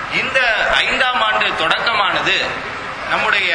இந்த ஐந்தாம் ஆண்டு தொடக்கமானது நம்முடைய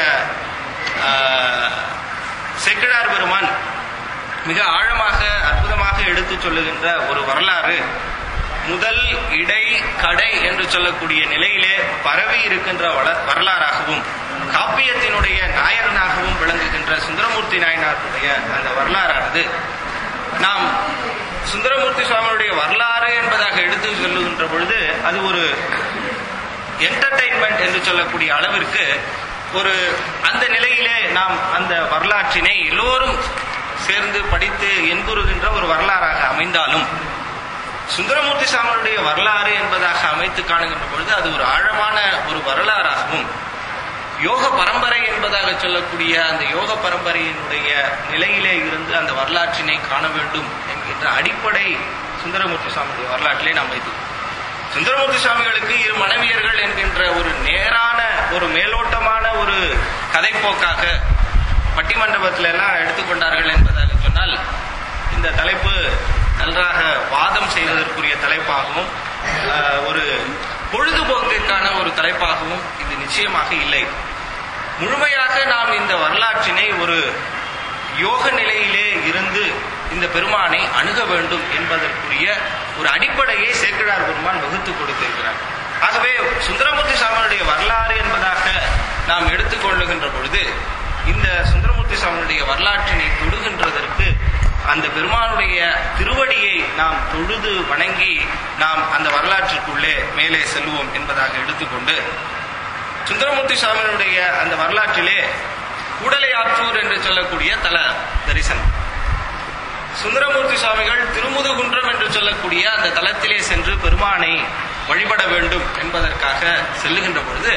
ஆஹ், செக்கிழார் பெருமான் மிக ஆழமாக அற்புதமாக எடுத்துச் சொல்லுகின்ற ஒரு வரலாறு முதல் இடை கடை என்று சொல்லக்கூடிய நிலையிலே பரவி இருக்கின்ற வள- வரலாறாகவும் காப்பியத்தினுடைய நாயகனாகவும் விளங்குகின்ற சுந்தரமூர்த்தி நாயனாருடைய அந்த வரலாறானது நாம் சுந்தரமூர்த்தி சுவாமியுடைய வரலாறு என்பதாக எடுத்து சொல்லுகின்ற பொழுது அது ஒரு என்டர்டைன்மெண்ட் என்று சொல்லக்கூடிய அளவிற்கு ஒரு அந்த நிலையிலே நாம் அந்த வரலாற்றினை எல்லோரும் சேர்ந்து படித்து எண்குறுகின்ற ஒரு வரலாறாக அமைந்தாலும் சுந்தரமூர்த்தி சாமியுடைய வரலாறு என்பதாக அமைத்து காணுகின்ற பொழுது அது ஒரு ஆழமான ஒரு வரலாறாகவும் யோக பரம்பரை என்பதாக சொல்லக்கூடிய அந்த யோக பரம்பரையினுடைய நிலையிலே இருந்து அந்த வரலாற்றினை காண வேண்டும் என்கின்ற அடிப்படை சுந்தரமூர்த்தி சுவாமியுடைய வரலாற்றிலே நாம் வைத்து சுந்தரமூர்த்தி சுவாமிகளுக்கு இரு மனைவியர்கள் என்கின்ற ஒரு நேரான ஒரு மேலோட்டமான ஒரு கதைப்போக்காக பட்டிமண்டபத்தில எல்லாம் எடுத்துக்கொண்டார்கள் என்பதாக சொன்னால் இந்த தலைப்பு நன்றாக வாதம் செய்வதற்குரிய தலைப்பாகவும் ஆஹ், ஒரு பொழுதுபோக்கிற்கான ஒரு தலைப்பாகவும் இது நிச்சயமாக இல்லை முழுமையாக நாம் இந்த வரலாற்றினை ஒரு யோக நிலையிலே இருந்து இந்த பெருமானை அணுக வேண்டும் என்பதற்குரிய ஒரு அடிப்படையை சேக்கிழார் பெருமான் வகுத்து கொடுத்திருக்கிறார் ஆகவே சுந்தரமூர்த்தி சாமியுடைய வரலாறு என்பதாக நாம் எடுத்துக்கொள்ளுகின்ற பொழுது இந்த சுந்தரமூர்த்தி சாமியுடைய வரலாற்றினை தொடுகின்றதற்கு அந்த பெருமானுடைய திருவடியை நாம் தொழுது வணங்கி நாம் அந்த வரலாற்றிற்குள்ளே மேலே செல்வோம் என்பதாக எடுத்துக்கொண்டு சுந்தரமூர்த்தி சுவாமியினுடைய அந்த வரலாற்றிலே கூடலை ஆற்றூர் என்று சொல்லக்கூடிய தல தரிசனம் சுந்தரமூர்த்தி சுவாமிகள் திருமுதுகுன்றம் என்று சொல்லக்கூடிய அந்த தலத்திலே சென்று பெருமானை வழிபட வேண்டும் என்பதற்காக செல்லுகின்ற பொழுது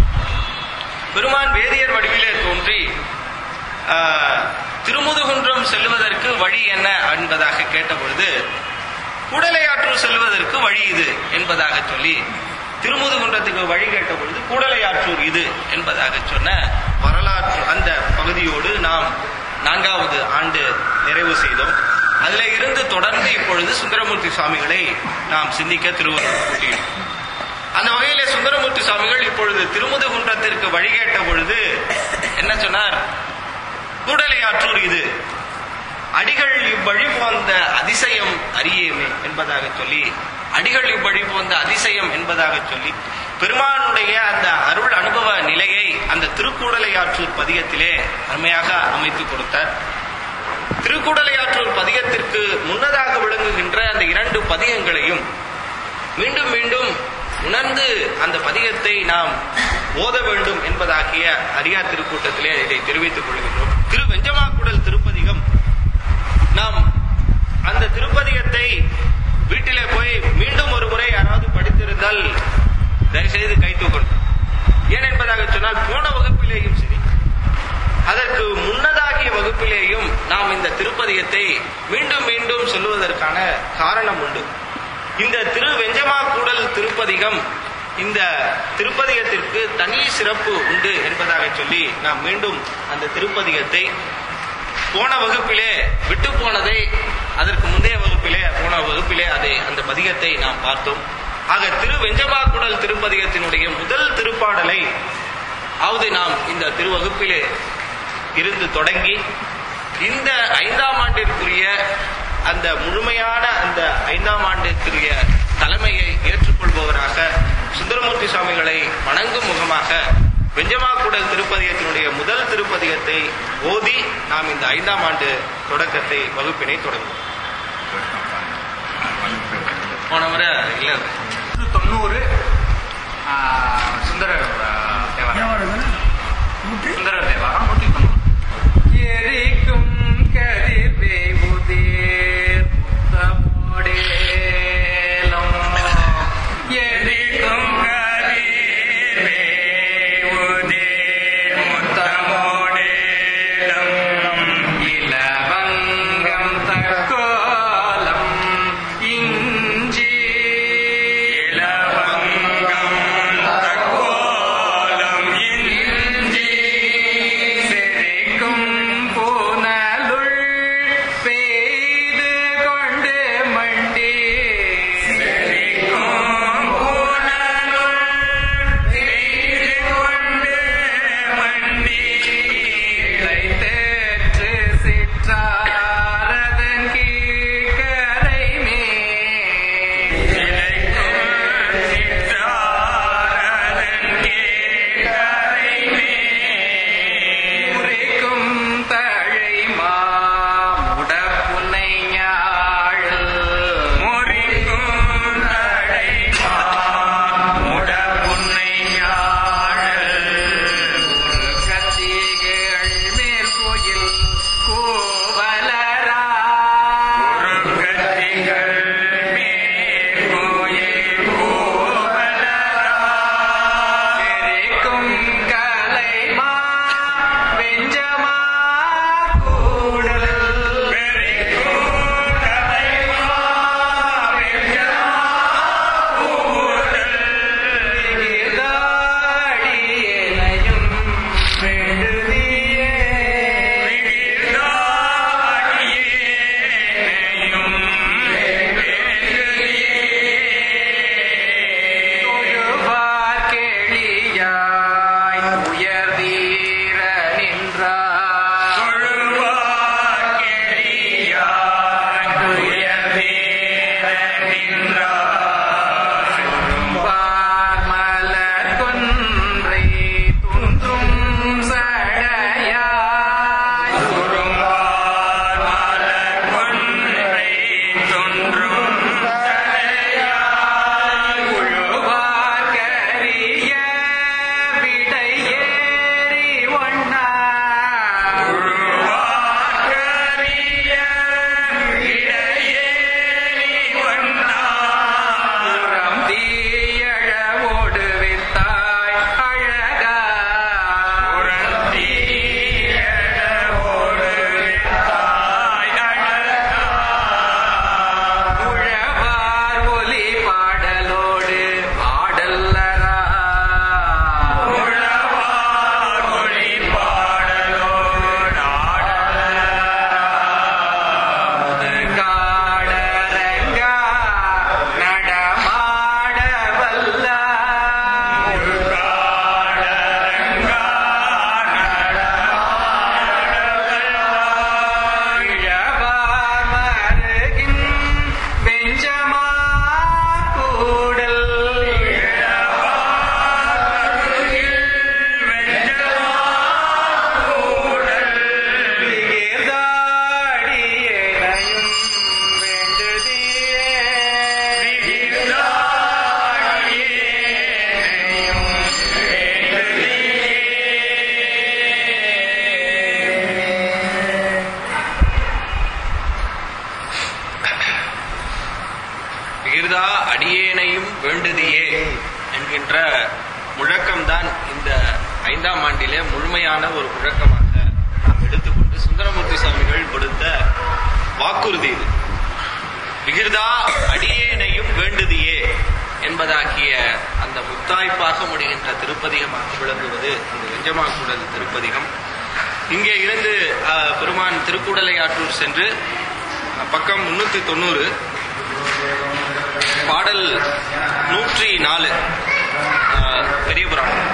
பெருமான் வேதியர் வடிவிலே தோன்றி ஆஹ், திருமுதுகுன்றம் செல்வதற்கு வழி என்ன என்பதாக கேட்ட பொழுது கூடலையாற்றூர் செல்வதற்கு வழி இது என்பதாக சொல்லி திருமுதுகுன்றத்துக்கு வழி கேட்ட பொழுது கூடலையாற்றூர் இது என்பதாக சொன்ன வரலாற்று அந்த பகுதியோடு நாம் நான்காவது ஆண்டு நிறைவு செய்தோம் அதில் இருந்து தொடர்ந்து இப்பொழுது சுந்தரமூர்த்தி சுவாமிகளை நாம் சிந்திக்க திருவள்ளுவர் கூட்டினோம் அந்த வகையிலே சுந்தரமூர்த்தி சுவாமிகள் இப்பொழுது திருமுதுகுன்றத்திற்கு வழி கேட்ட பொழுது என்ன சொன்னார் கூடலையாற்றூர் இது அடிகள் இவ்வழி போந்த அதிசயம் அறியேமே என்பதாக சொல்லி அடிகள் இவ்வழி போந்த அதிசயம் என்பதாக சொல்லி பெருமானுடைய அந்த அருள் அனுபவ நிலையை அந்த திருக்கூடலையாற்றூர் பதிகத்திலே அருமையாக அமைத்து கொடுத்தார் திருக்கூடலையாற்றூர் பதிகத்திற்கு முன்னதாக விளங்குகின்ற அந்த இரண்டு பதிகங்களையும் மீண்டும் மீண்டும் உணர்ந்து அந்த பதிகத்தை நாம் ஓத வேண்டும் என்பதாகிய அரியார் திருக்கூட்டத்திலே இதை தெரிவித்துக் கொள்கின்றோம் திரு வெஞ்சமாக்குடல் திருப்பதிகம் நாம் அந்த திருப்பதிகத்தை வீட்டிலே போய் மீண்டும் ஒரு முறை யாராவது படித்திருந்தால் தயவுசெய்து கை தூக்கணும் ஏன் என்பதாக சொன்னால் போன வகுப்பிலேயும் சரி அதற்கு முன்னதாகிய வகுப்பிலேயும் நாம் இந்த திருப்பதிகத்தை மீண்டும் மீண்டும் சொல்லுவதற்கான காரணம் உண்டு இந்த திரு வெஞ்சமாக்கூடல் திருப்பதிகம் இந்த திருப்பதிகத்திற்கு தனி சிறப்பு உண்டு என்பதாக சொல்லி நாம் மீண்டும் அந்த திருப்பதிகத்தை போன வகுப்பிலே விட்டு போனதை அதற்கு முந்தைய வகுப்பிலே போன வகுப்பிலே அதை அந்த பதிகத்தை நாம் பார்த்தோம் ஆக திரு வெஞ்சமாக்குடல் திருப்பதிகத்தினுடைய முதல் திருப்பாடலை அவது நாம் இந்த திருவகுப்பிலே இருந்து தொடங்கி இந்த ஐந்தாம் ஆண்டிற்குரிய அந்த முழுமையான அந்த ஐந்தாம் ஆண்டிற்குரிய தலைமையை ஏற்றுக்கொள்பவராக சுந்தரமூர்த்தி சுவாமிகளை வணங்கும் முகமாக வெஞ்சமாக்குடல் திருப்பதிகத்தினுடைய முதல் திருப்பதிகத்தை ஓதி நாம் இந்த ஐந்தாம் ஆண்டு தொடக்கத்தை வகுப்பினை தொடங்குவோம் போன முறை இல்ல தொண்ணூறு சுந்தர தேவாரம் சுந்தர தேவாரம் நூற்றி தொண்ணூறு எரிக்கும் கதிர்வே உதிர் முத்தமுடேலம் எரிக்கும் கதிர்வே உதிர் முத்தமுடேலம் இலவங்கம் தக்கோலம் இஞ்சி என்கின்ற முழக்கம்தான் இந்த ஐந்தாம் ஆண்டிலே முழுமையான ஒரு முழக்கமாக நாம் எடுத்துக்கொண்டு சுந்தரமூர்த்தி சுவாமிகள் கொடுத்த வாக்குறுதி இது விகிர்தா அடியேனையும் வேண்டுதியே என்பதாகிய அந்த முத்தாய்ப்பாக முடிகின்ற திருப்பதிகமாக விளங்குவது இந்த வெஞ்சமாக்குடல் திருப்பதிகம் இங்கே இருந்து அஹ், பெருமான் திருக்குடலை ஆற்றூர் சென்று அஹ், பக்கம் முன்னூத்தி தொண்ணூறு பாடல் நூற்றி நாலு அஹ், பெரிய புராணம்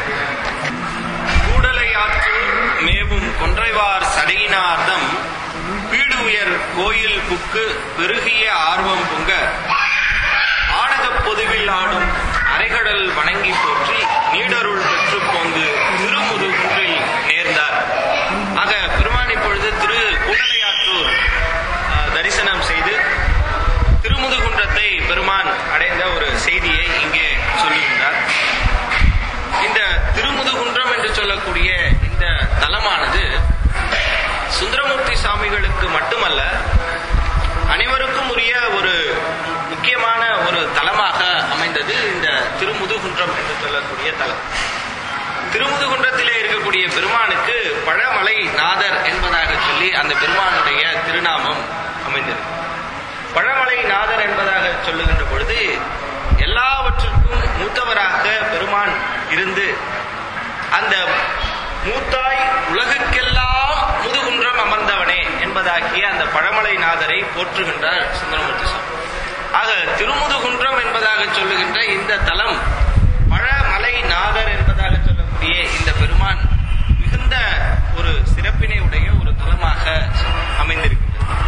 கூடலை ஆற்றூர் மேவும் கொன்றைவார் சடையினார்தம் வீடு உயர் கோயில் புக்கு பெருகிய ஆர்வம் பொங்க ஆடகப் பொதுவில் ஆடும் அரைகடல் வணங்கி போற்றி நீடருள் பெற்று போந்து திருமுதுகுன்றில் நேர்ந்தார் ஆக பெருமான் இப்பொழுது திரு கூடலையாற்றூர் அஹ், தரிசனம் செய்து திருமுதுகுன்றத்தை பெருமான் அடைந்த ஒரு செய்தியை இங்கே சொல்லுகின்றார் இந்த திருமுதுகுன்றம் என்று சொல்லக்கூடிய இந்த தலமானது சுந்தரமூர்த்தி சாமிகளுக்கு மட்டுமல்ல அனைவருக்கும் உரிய ஒரு முக்கியமான ஒரு தலமாக அமைந்தது இந்த திருமுதுகுன்றம் என்று சொல்லக்கூடிய தலம் திருமுதுகுன்றத்திலே இருக்கக்கூடிய பெருமானுக்கு பழமலை நாதர் என்பதாக சொல்லி அந்த பெருமானுடைய திருநாமம் அமைந்தது பழமலை நாதர் என்பதாக சொல்லுகின்ற பொழுது எல்லாவற்றுக்கும் மூத்தவராக பெருமான் இருந்து அந்த மூத்தாய் உலகுக்கெல்லாம் முதுகுன்றம் அமர்ந்தவனே என்பதாகிய அந்த பழமலை நாதரை போற்றுகின்றார் சுந்தரமூர்த்தி சுவாமி ஆக திருமுதுகுன்றம் என்பதாக சொல்லுகின்ற இந்த தலம் பழமலை நாதர் என்பதாக சொல்லக்கூடிய இந்த பெருமான் மிகுந்த ஒரு சிறப்பினை உடைய ஒரு தலமாக அமைந்திருக்கின்றது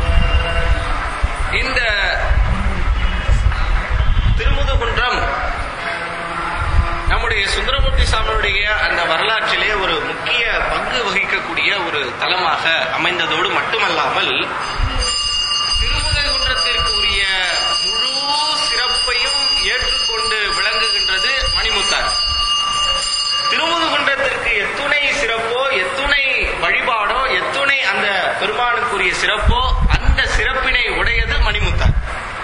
இந்த திருமுதுகுன்றம் நம்முடைய சுந்தரமூர்த்தி சாமியுடைய அந்த வரலாற்றிலே ஒரு முக்கிய பங்கு வகிக்கக்கூடிய ஒரு தலமாக அமைந்ததோடு மட்டுமல்லாமல் திருமுதகுன்றத்திற்கு உரிய முழு சிறப்பையும் ஏற்றுக்கொண்டு விளங்குகின்றது மணிமுத்தார் திருமுதுகுன்றத்திற்கு எத்துணை சிறப்போ எத்துணை வழிபாடோ எத்துணை அந்த பெருமானுக்குரிய சிறப்போ அந்த சிறப்பினை உடையது மணிமுத்தார்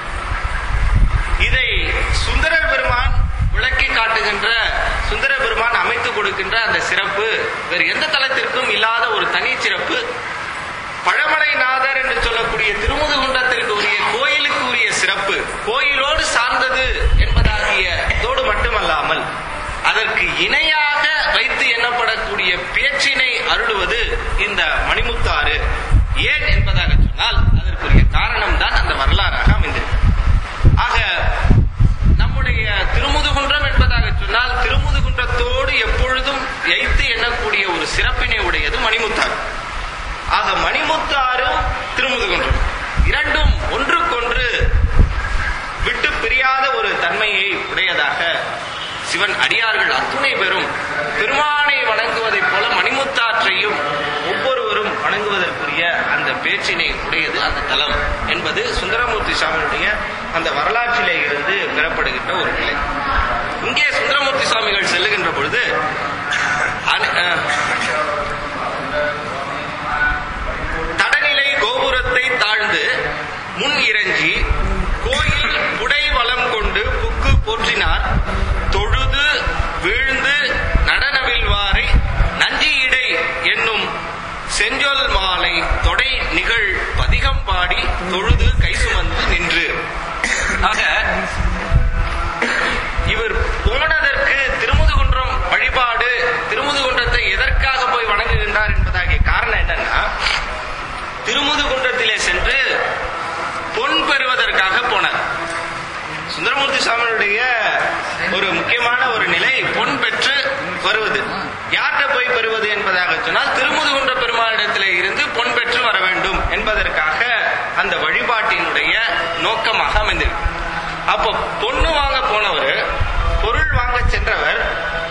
இதை சுந்தரர் பெருமான் விளக்கி காட்டுகின்ற சுந்தர பெருமான் அமைத்து கொடுக்கின்ற அந்த சிறப்பு வேறு எந்த தலத்திற்கும் இல்லாத ஒரு தனி சிறப்பு பழமலை நாதர் என்று சொல்லக்கூடிய திருமுதுகுன்றத்திற்கு உரிய கோயிலுக்கு உரிய சிறப்பு கோயிலோடு சார்ந்தது என்பதாகிய இதோடு மட்டுமல்லாமல் அதற்கு இணையாக வைத்து எண்ணப்படக்கூடிய பேச்சினை அருளுவது இந்த மணிமுத்தாறு ஏன் என்பதாக சொன்னால் அதற்குரிய காரணம் தான் அந்த வரலாறாக அமைந்திருக்கு ஆக நம்முடைய திருமுதுகுன்றம் என்பதாக சொன்னால் திருமுதுகுன்றத்தோடு எப்பொழுதும் எய்த்து எண்ணக்கூடிய ஒரு சிறப்பினை உடையது மணிமுத்தாறு ஆக மணிமுத்தாறும் திருமுதுகுன்றம் இரண்டும் ஒன்றுக்கொன்று விட்டு பிரியாத ஒரு தன்மையை உடையதாக சிவன் அடியார்கள் அத்துணை பெறும் பெருமானை வணங்குவதைப் போல மணிமுத்தாற்றையும் ஒவ்வொருவரும் வணங்குவதற்குரிய அந்த பேச்சினை உடையது அந்த தலம் என்பது சுந்தரமூர்த்தி சுவாமியுடைய அந்த வரலாற்றிலே இருந்து பெறப்படுகின்ற ஒரு நிலை இங்கே சுந்தரமூர்த்தி சுவாமிகள் செல்லுகின்ற பொழுது அன- அஹ், தடநிலை கோபுரத்தை தாழ்ந்து முன் இறங்கி கோயில் புடை வலம் கொண்டு புக்கு போற்றினார் தொழுது வீழ்ந்து நடனவில்வாரை நஞ்சியிடை என்னும் செஞ்சொல் மாலை தொடை நிகழ் பதிகம் பாடி தொழுது கை சுமந்து நின்று ஆக இவர் போனதற்கு திருமுதுகுன்றம் வழிபாடு திருமுதுகுன்றத்தை எதற்காக போய் வணங்குகின்றார் என்பதாகிய காரணம் என்னன்னா திருமுதுகுன்றத்திலே சென்று பொன் பெறுவதற்காக போனார் சுந்தரமூர்த்தி சுவாமியுடைய ஒரு முக்கியமான ஒரு நிலை பொன் பெற்று வருவது யார்கிட்ட போய் பெறுவது என்பதாக சொன்னால் திருமுதுகுன்ற பெருமாளிடத்திலே இருந்து பொன் பெற்று வர வேண்டும் என்பதற்காக அந்த வழிபாட்டினுடைய நோக்கமாக அமைந்திருக்கு அப்போ பொண்ணு வாங்க போனவர் பொருள் வாங்க சென்றவர்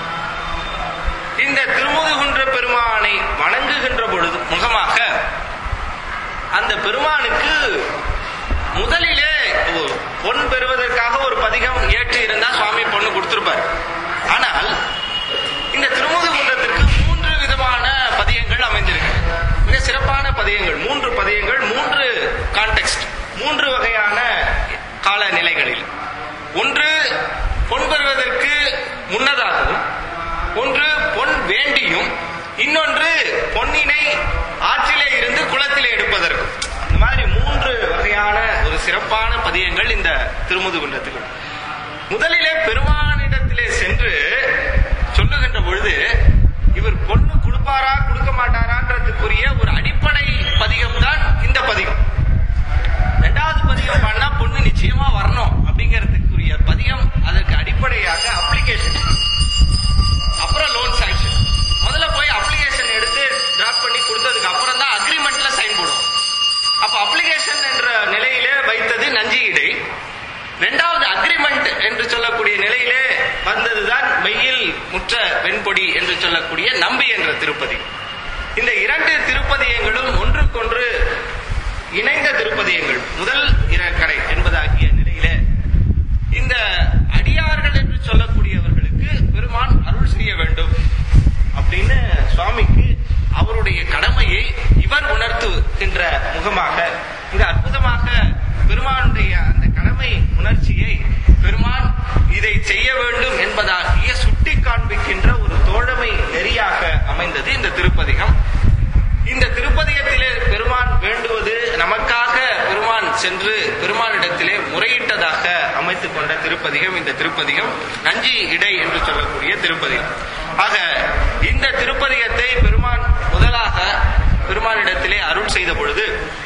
இந்த திருமுதுகுன்ற பெருமானை வணங்குகின்ற பொழுது முகமாக அந்த பெருமானுக்கு முதலிலே ஒரு பொன் பெறுவதற்காக ஒரு பதிகம் ஏற்று இருந்தா சுவாமி பொண்ணு கொடுத்திருப்பார் ஆனால் இந்த திருமுதுகுன்றத்திற்கு மூன்று விதமான பதியங்கள் அமைந்திருக்கு மிக சிறப்பான பதியங்கள் மூன்று பதியங்கள் மூன்று கான்டெக்ஸ்ட் மூன்று வகையான கால நிலைகளில் ஒன்று பொன் பெறுவதற்கு முன்னதாகவும் ஒன்று பொன் வேண்டியும் இன்னொன்று பொன்னினை ஆற்றிலே இருந்து குளத்திலே எடுப்பதற்கும் இந்த மாதிரி மூன்று வகையான ஒரு சிறப்பான பதியங்கள் இந்த திருமுதுகுன்றத்துக்கு முதலிலே பெருமானிடத்திலே சென்று சொல்லுகின்ற பொழுது இவர் பொண்ணு கொடுப்பாரா கொடுக்க மாட்டாரான்றதுக்குரிய ஒரு அடிப்படை பதிகம் தான் இந்த பதிகம் ரெண்டாவது பதிகம் பண்ணா பொண்ணு நிச்சயமா வரணும் அப்படிங்கிறதுக்குரிய பதிகம் அதற்கு அடிப்படையாக அப்ளிகேஷன் அப்புறம் லோன் சாங்ஷன் முதல்ல போய் அப்ளிகேஷன் எடுத்து டிராப் பண்ணி கொடுத்ததுக்கு அப்புறம் தான் அக்ரிமெண்ட்ல சைன் போடும் அப்ப அப்ளிகேஷன் என்ற நிலையிலே வைத்தது நஞ்சி இடை இரண்டாவது அக்ரிமெண்ட் என்று சொல்லக்கூடிய நிலையிலே வந்ததுதான் மெய்யில் முற்ற வெண்பொடி என்று சொல்லக்கூடிய நம்பி என்ற திருப்பதி இந்த இரண்டு திருப்பதியங்களும் ஒன்றுக்கொன்று இணைந்த திருப்பதியங்கள் முதல் கடை என்பதாகிய நிலையில இந்த அடியார்கள் என்று சொல்லக்கூடியவர்களுக்கு பெருமான் அருள் செய்ய வேண்டும் அப்படின்னு சுவாமிக்கு அவருடைய கடமையை இவர் உணர்த்துகின்ற முகமாக மிக அற்புதமாக பெருமானுடைய அந்த கடமை உணர்ச்சியை பெருமான் இதை செய்ய வேண்டும் என்பதாகிய சுட்டி காண்பிக்கின்ற ஒரு தோழமை நெறியாக அமைந்தது இந்த திருப்பதிகம் இந்த திருப்பதிகத்திலே பெருமான் வேண்டுவது நமக்காக பெருமான் சென்று பெருமானிடத்திலே முறையிட்டதாக அமைத்துக் கொண்ட திருப்பதிகம் இந்த திருப்பதிகம் நஞ்சி இடை என்று சொல்லக்கூடிய திருப்பதிகம் ஆக இந்த திருப்பதிகத்தை பெருமான் முதலாக பெருமானிடத்திலே அருள் செய்த பொழுது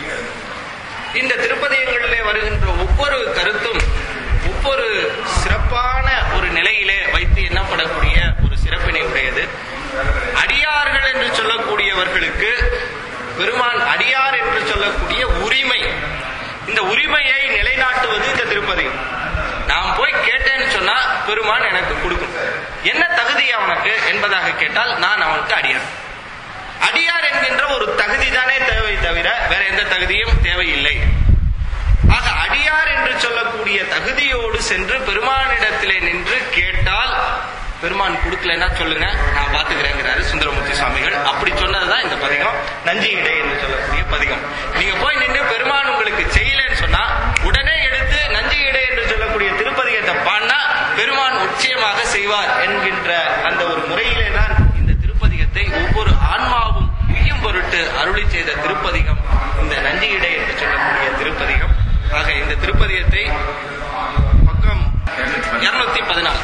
இந்த திருப்பதிகங்களிலே வருகின்ற ஒவ்வொரு கருத்தும் ஒவ்வொரு சிறப்பான ஒரு நிலையிலே வைத்து எண்ணப்படக்கூடிய ஒரு சிறப்பினை உடையது அடியார்கள் என்று சொல்லக்கூடியவர்களுக்கு பெருமான் அடியார் என்று சொல்லக்கூடிய உரிமை இந்த உரிமையை நிலைநாட்டுவது இந்த திருப்பதி நான் போய் கேட்டேன்னு சொன்னா பெருமான் எனக்கு கொடுக்கும் என்ன தகுதி அவனுக்கு என்பதாக கேட்டால் நான் அவனுக்கு அடியார் அடியார் என்கின்ற ஒரு தகுதி தானே தேவை தவிர வேற எந்த தகுதியும் தேவையில்லை ஆக அடியார் என்று சொல்லக்கூடிய தகுதியோடு சென்று பெருமானிடத்திலே நின்று கேட்டால் பெருமான் கொடுக்கலன்னா சொல்லுங்க நான் பாத்துக்கிறேங்கிறாரு சுந்தரமூர்த்தி சுவாமிகள் அப்படி சொன்னதுதான் இந்த பதிகம் நஞ்சி இடை என்று சொல்லக்கூடிய பதிகம் நீங்க போய் நின்று பெருமான் உங்களுக்கு செய்யலன்னு சொன்னா உடனே எடுத்து நஞ்சி இடை என்று சொல்லக்கூடிய திருப்பதிகத்தை பாடினா பெருமான் நிச்சயமாக செய்வார் என்கின்ற அந்த ஒரு முறையிலே தான் இந்த திருப்பதிகத்தை ஒவ்வொரு ஆன்மாவும் உய்யும் பொருட்டு அருளி செய்த திருப்பதிகம் இந்த நஞ்சி இடை என்று சொல்லக்கூடிய திருப்பதிகம் ஆக இந்த திருப்பதிகத்தை பக்கம் இருநூத்தி பதினாலு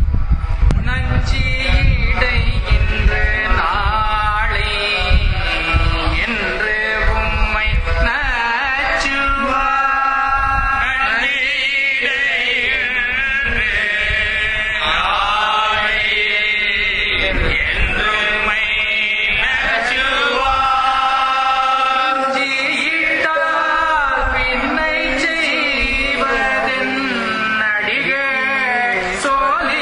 நஞ்சீடை இன்று நாளை என்று உம்மை நச்சுவார். நஞ்சியிட்டால் பின்னை செய்வதென் அடிகள் சோலி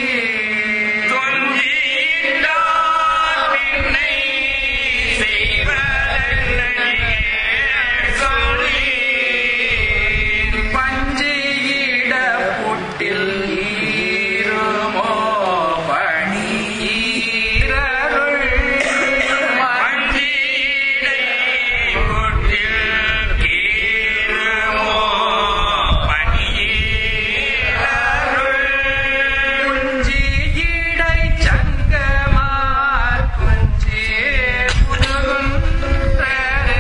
பஞ்சியிட புட்டில் ஈருமோ பணி ஈரருள் குஞ்சியிடை சங்கமார் குஞ்சி புதுகுன்றரே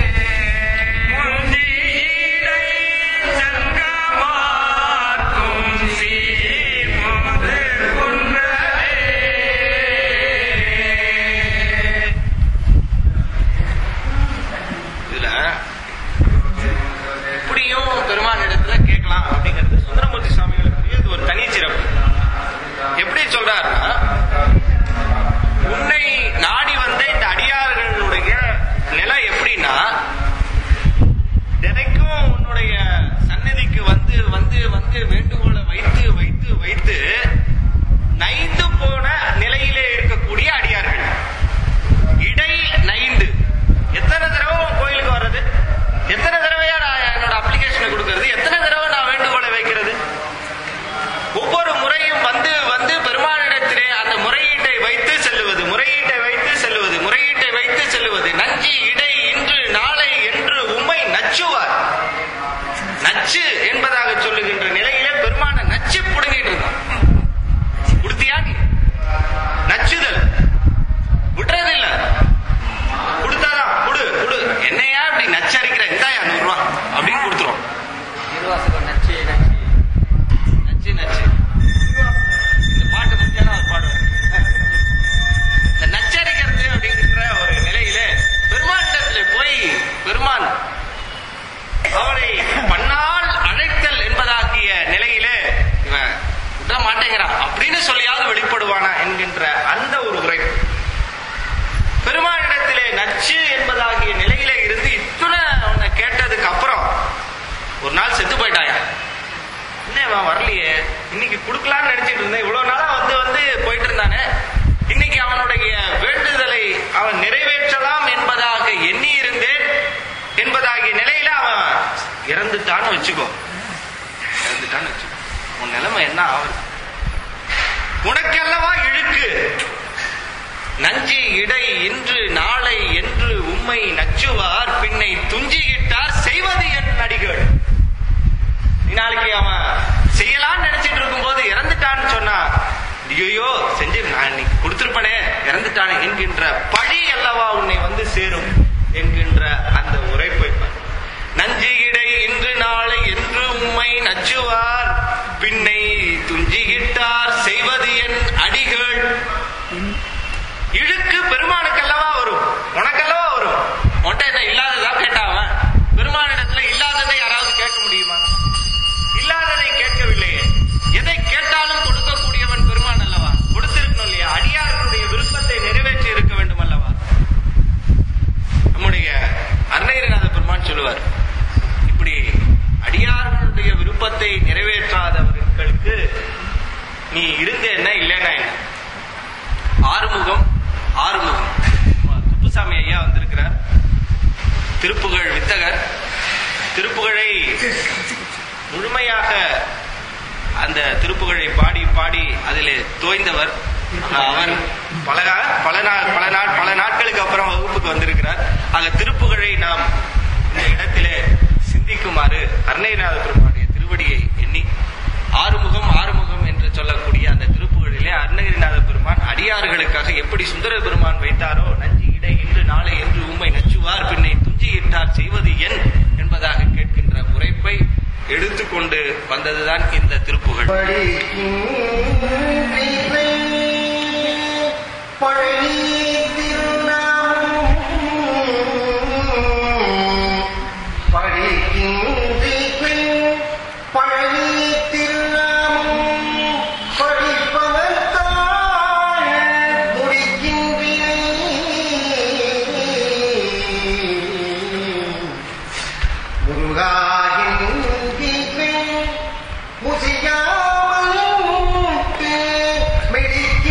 இதுல இப்படியும் பெருமான் இடத்துல கேட்கலாம் அப்படிங்கிறது சுந்தரமூர்த்தி சுவாமிகளுக்கு இது ஒரு தனி சிறப்பு எப்படி சொல்றாருன்னா உன்னை நாடி வந்த இந்த அடியார்களுடைய நிலை எப்படின்னா தினைக்கும் உன்னுடைய சன்னதிக்கு வந்து வந்து வந்து வேண்டுகோளை வைத்து வைத்து வைத்து நைந்து போன நிலையிலே இருக்கக்கூடிய அடியார்கள் இடை நைந்து எத்தனை தடவை உன் கோயிலுக்கு வர்றது எத்தனை தடவையா நான் என்னோட அப்ளிகேஷனை கொடுக்கறது எத்தனை தடவை நான் வேண்டுகோளை வைக்கிறது ஒவ்வொரு முறையும் வந்து வந்து பெருமானிடத்திலே அந்த முறையீட்டை வைத்து செல்லுவது முறையீட்டை வைத்து செல்லுவது முறையீட்டை வைத்து செல்லுவது நஞ்சி இடை இன்று நாளை என்று உம்மை நச்சுவார் நச்சு என்பதாக சொல்லுகின்ற நிலையிலே பெருமான நச்சு புடுங்கிட்டு இருந்தான் கொடுக்கலாம்னு நினைச்சிட்டு இருந்தேன் இவ்வளவு நாளா வந்து வந்து போயிட்டு இருந்தானே இன்னைக்கு அவனுடைய வேண்டுதலை அவன் நிறைவேற்றலாம் என்பதாக எண்ணி இருந்தேன் என்பதாகிய நிலையில அவன் இறந்துட்டான்னு வச்சுக்கோ இறந்துட்டான்னு வச்சுக்கோ உன் நிலைமை என்ன ஆகுது உனக்கல்லவா இழுக்கு நஞ்சி இடை இன்று நாளை என்று உம்மை நச்சுவார் பின்னை துஞ்சியிட்டார் செய்வது என் நடிகள் நீ நாளைக்கு அவன் செய்யலாம்னு நினைச்சிட்டு இருக்கும்போது இறந்துட்டான்னு சொன்னா ஐயோ செஞ்சு நான் இன்னைக்கு கொடுத்திருப்பனே இறந்துட்டானே என்கின்ற பழி அல்லவா உன்னை வந்து சேரும் என்கின்ற அந்த உரைப்பை பார். நஞ்சு இடை இன்று நாளை என்று உம்மை நச்சுவார் பின்னை துஞ்சிகிட்டார் செய்வது என் அடிகள் இழுக்கு பெருமானுக்கல்லவா வரும் உனக்கல்லவா வரும் உன்ட்ட என்ன இல்லாததா கேட்டா அவன் பெருமானிடத்துல இல்லாததை யாராவது கேட்க முடியுமா இல்லாததை கேட்கவில்லையே எதை கேட்டாலும் கொடுக்கக்கூடியவன் பெருமான் அல்லவா கொடுத்திருக்கணும் இல்லையா அடியார்களுடைய விருப்பத்தை நிறைவேற்றி இருக்க வேண்டும் அல்லவா நம்முடைய அருணகிரிநாத பெருமான் சொல்லுவார் இப்படி அடியார்களுடைய விருப்பத்தை நிறைவேற்றாதவர்களுக்கு நீ இருந்த என்ன இல்லைன்னா என்ன ஆறுமுகம் ஆறுமுகம் குப்புசாமி ஐயா வந்திருக்கிறார் திருப்புகழ் வித்தகர் திருப்புகழை முழுமையாக அந்த திருப்புகழை பாடி பாடி அதிலே தோய்ந்தவர் அவர் பல நாள் பல நாள் பல நாள் பல நாட்களுக்கு அப்புறம் வகுப்புக்கு வந்திருக்கிறார் ஆக திருப்புகழை நாம் இந்த இடத்திலே சிந்திக்குமாறு அருணைநாத பெருமானுடைய திருவடியை எண்ணி ஆறுமுகம் ஆறுமுகம் என்று சொல்லக்கூடிய அந்த திருப்புகழிலே அருணகிரிநாத பெருமான் அடியார்களுக்காக எப்படி சுந்தர பெருமான் வைத்தாரோ நஞ்சி இடை இன்று நாளை என்று உம்மை நச்சுவார் பின்னை துஞ்சி இட்டார் செய்வது என் என்பதாக கேட்கின்ற உரைப்பை எடுத்துக்கொண்டு வந்ததுதான் இந்த திருப்புகழ் பழனி திருநாமம் படிக்கின்றீர்கள் பழனி திருநாமம் படிப்பவர் தாழ் முடிக்கின்றீர்கள் முருகாயின் முசியாமல் மெடிக்க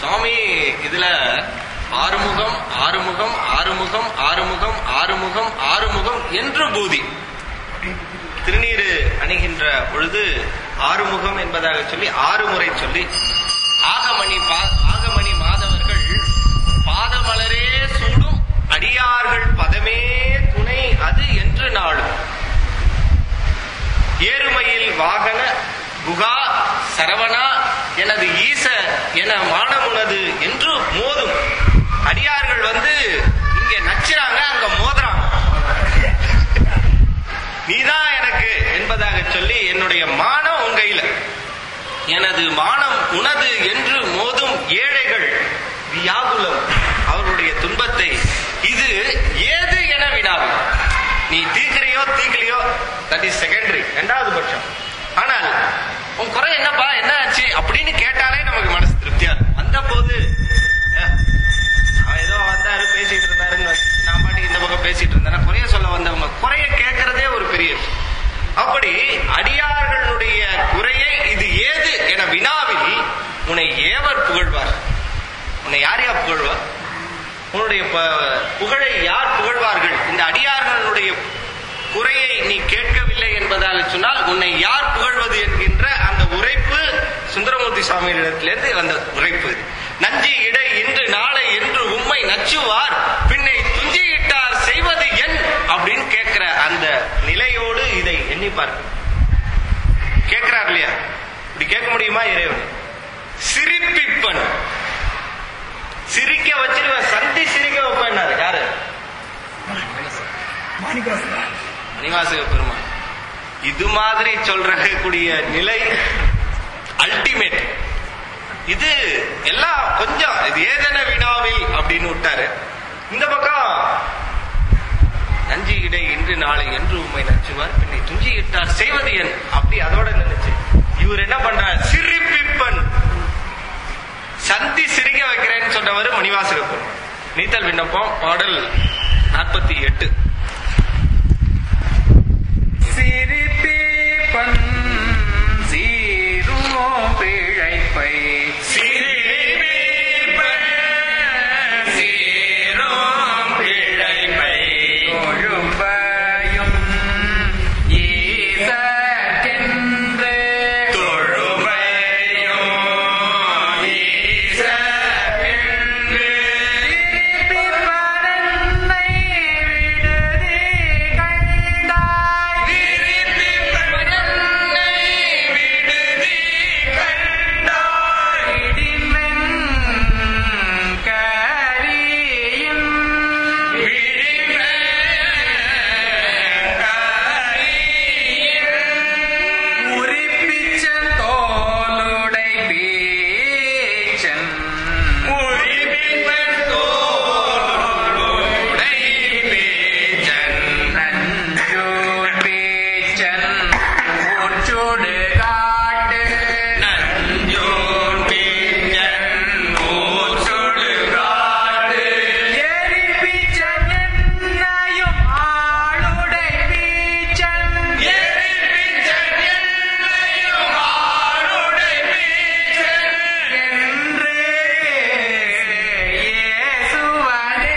சுவாமி இதுல ஆறுமுகம் ஆறுமுகம் ஆறுமுகம் ஆறுமுகம் ஆறுமுகம் ஆறுமுகம் என்று பூதி திருநீரு அணிகின்ற பொழுது ஆறுமுகம் என்பதாக சொல்லி ஆறு முறை சொல்லி ஆகமணி பா- ஆகமணி மாதவர்கள் பாதமலரே சூடும் அடியார்கள் பதமே துணை அது என்று நாளும் ஏறுமையில் வாகன குகா சரவணா எனது ஈச என மானமுனது என்று மோதும் அடியார்கள் வந்து இங்க நச்சுறாங்க அங்க மோதுறாங்க நீதான் எனக்கு என்பதாக சொல்லி என்னுடைய மானம் உன் கையில எனது மானம் உனது என்று மோதும் ஏழைகள் வியாகுலம் அவருடைய துன்பத்தை இது ஏது என வினாவும் நீ தீக்கிறையோ தீக்கலையோ தட் இஸ் செகண்டரி இரண்டாவது பட்சம் ஆனால் உன் குறை என்னப்பா என்ன ஆச்சு அப்படின்னு கேட்டாலே நமக்கு மனசு திருப்தியா இருக்கும் அந்த போது அஹ், அவன் ஏதோ வந்தாரு பேசிட்டு இருந்தாருன்னு வச்சு, நான் பாட்டுக்கு இந்த பக்கம் பேசிட்டு இருந்தேன் குறைய சொல்ல வந்தவங்க குறைய கேட்கறதே ஒரு பெரிய விஷயம். அப்படி அடியார்களுடைய குறையை இது ஏது என வினாவில் உன்னை ஏவர் புகழ்வார் உன்னை யார் யார் புகழ்வார் உன்னுடைய ப- புகழை யார் புகழ்வார்கள் இந்த அடியார்களுடைய குறையை நீ கேட்கவில்லை என்பதாக சொன்னால் உன்னை யார் புகழ்வது என்கின்ற அந்த உரைப்பு சுந்தரமூர்த்தி சுவாமியிடத்திலிருந்து வந்த உரைப்பு இது. நஞ்சி இடை இன்று நாளை என்று உம்மை நச்சுவார் பின்னை துஞ்சியிட்டார் செய்வது என் அப்படின்னு கேட்கிற அந்த நிலையோடு இதை எண்ணி பார்க்க கேட்கிறார் இல்லையா இப்படி கேட்க முடியுமா இறைவன் சிரிப்பிப்பன் சிரிக்க வச்சிருவ சந்தி சிரிக்க வைப்பேன்னாரு யாரு மணிவாசக பெருமான் இது மாதிரி சொல்றக்கூடிய நிலை அல்டிமேட் இது எல்லாம் கொஞ்சம் இது ஏதென வினாவில் அப்படின்னு விட்டாரு இந்த பக்கம் நஞ்சி இடை இன்று நாளை என்று உண்மை நச்சுவார் பின்னை துஞ்சி இட்டார் செய்வது என் அப்படி அதோட நினைச்சு இவர் என்ன பண்றார் சிரிப்பிப்பன் சந்தி சிரிக்க வைக்கிறேன்னு சொன்னவர் மணிவாசக பெருமான் நீத்தல் விண்ணப்பம் பாடல் நாற்பத்தி எட்டு சிரிப்பீப்பன் சீருமோ பிழைப்பை தொழும்பையும் ஈசற்கென்று திருப்பிப்பரன்னை விடுதி கண்டாய் இடிமென் கரியும் உரிப்பிச்சன் தோலுடை பீச்சன் நஞ்சூர் பீச்சன் ஊர்ச்சூடு காட்டு எரி பீச்சன் என்னையும் ஆளுடை பீச்சன் என்று இயேசுவனே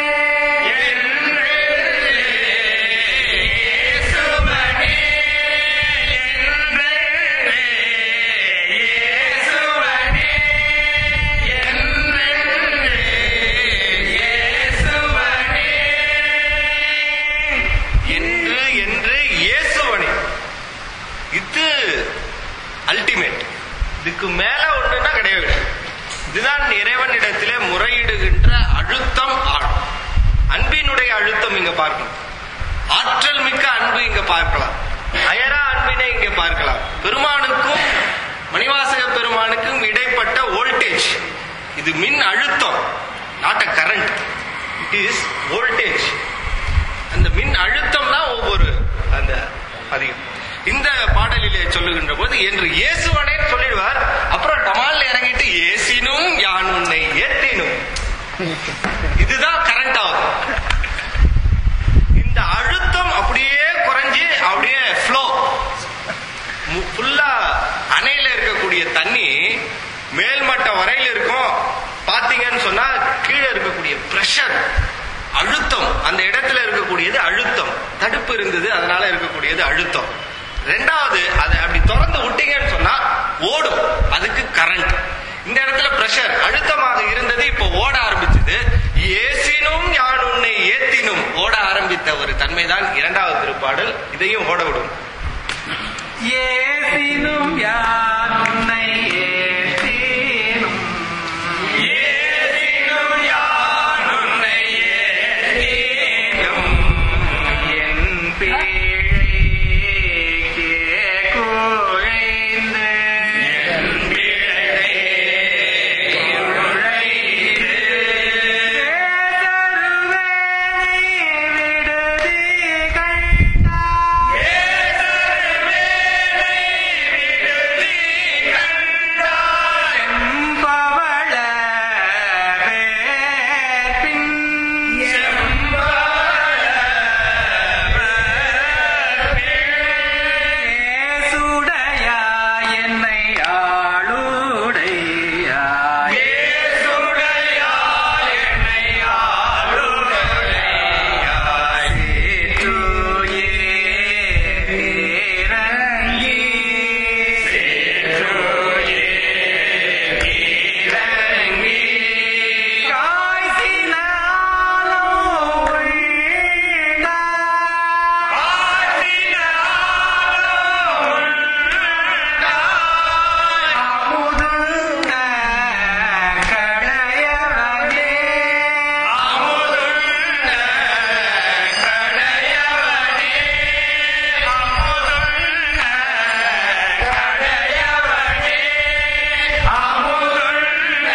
என்று என்று இயேசுவனே இது அல்டிமேட் இதுக்கு மேல ஒண்ணுன்னா கிடையவே கிடையாது இதுதான் இறைவனிடத்திலே முறையிடுகின்ற அழுத்தம் ஆழம் அன்பினுடைய அழுத்தம் இங்க பார்க்கணும் ஆற்றல் மிக்க அன்பு இங்க பார்க்கலாம் அயரா அன்பினை இங்க பார்க்கலாம் பெருமானுக்கும் மணிவாசக பெருமானுக்கும் இடைப்பட்ட வோல்டேஜ் இது மின் அழுத்தம் not a current it is voltage அந்த மின் அழுத்தம் தான் ஒவ்வொரு அந்த அதிகம் இந்த பாடலிலே சொல்லுகின்ற போது என்று இயேசுவனே சொல்லிடுவார் அப்புறம் டமால் இறங்கிட்டு ஏசினும் யான் உன்னை ஏற்றினும் இதுதான் கரண்ட் ஆகுது இந்த அழுத்தம் அப்படியே குறைஞ்சு அப்படியே ஃப்ளோ ஃபுல்லா அணையில இருக்கக்கூடிய தண்ணி மேல்மட்டம் வரையில இருக்கும் அந்த இடத்துல இருக்கக்கூடியது அழுத்தம் தடுப்பு இருந்தது அதனால இருக்கக்கூடியது அழுத்தம் ரெண்டாவது அதை அப்படி திறந்து விட்டீங்கன்னு சொன்னா ஓடும் அதுக்கு கரண்ட் இந்த இடத்துல பிரஷர் அழுத்தமாக இருந்தது இப்போ ஓட ஆரம்பிச்சது ஏசினும் யான் உன்னை ஏத்தினும் ஓட ஆரம்பித்த ஒரு தன்மைதான் இரண்டாவது திருப்பாடல் இதையும் ஓட விடும் ஏசினும் யார் உன்னை ஏசினும் ஏசினும் யார் உன்னை ஏசினும் என் பிழைக்கே குழைந்து என் பிழைக்கே குழைந்து வேதருவேனை விடுதி கண்டாய் செம்பவள வேற்பின் ஏசுடையா என்னை ஆளுடையா ஏசுடையா என்னை ஆளுடையா சேற்றுயே இறங்கி சேற்றுயே இறங்கி காய்ச்சினாலும் அமுதுண்ட கடையவனே அமுதுண்ட கடையவனே அமுதுண்ட கடையவனே அமுதுண்ட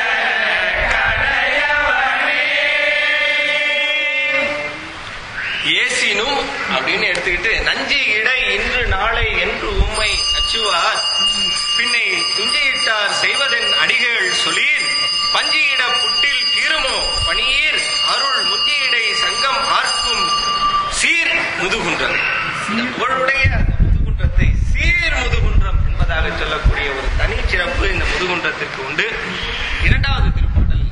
ஏசினும் அப்படின்னு எடுத்துக்கிட்டு நஞ்சு இடை இன்று நாளை என்று உம்மை நச்சுவார் பின்னை துஞ்சியிட்டார் செய்வதன் அடிகள் சொல்லீர் பஞ்சியிட புட்டில் கீருமோ பணியீர் அருள் முஞ்சியிடை சங்கம் ஆர்க்கும் சீர் முதுகுன்றம் இந்த புகழுடைய அந்த முதுகுன்றத்தை சீர் முதுகுன்றம் என்பதாக சொல்லக்கூடிய ஒரு தனி சிறப்பு இந்த முதுகுன்றத்திற்கு உண்டு இரண்டாவது திருப்பாடல்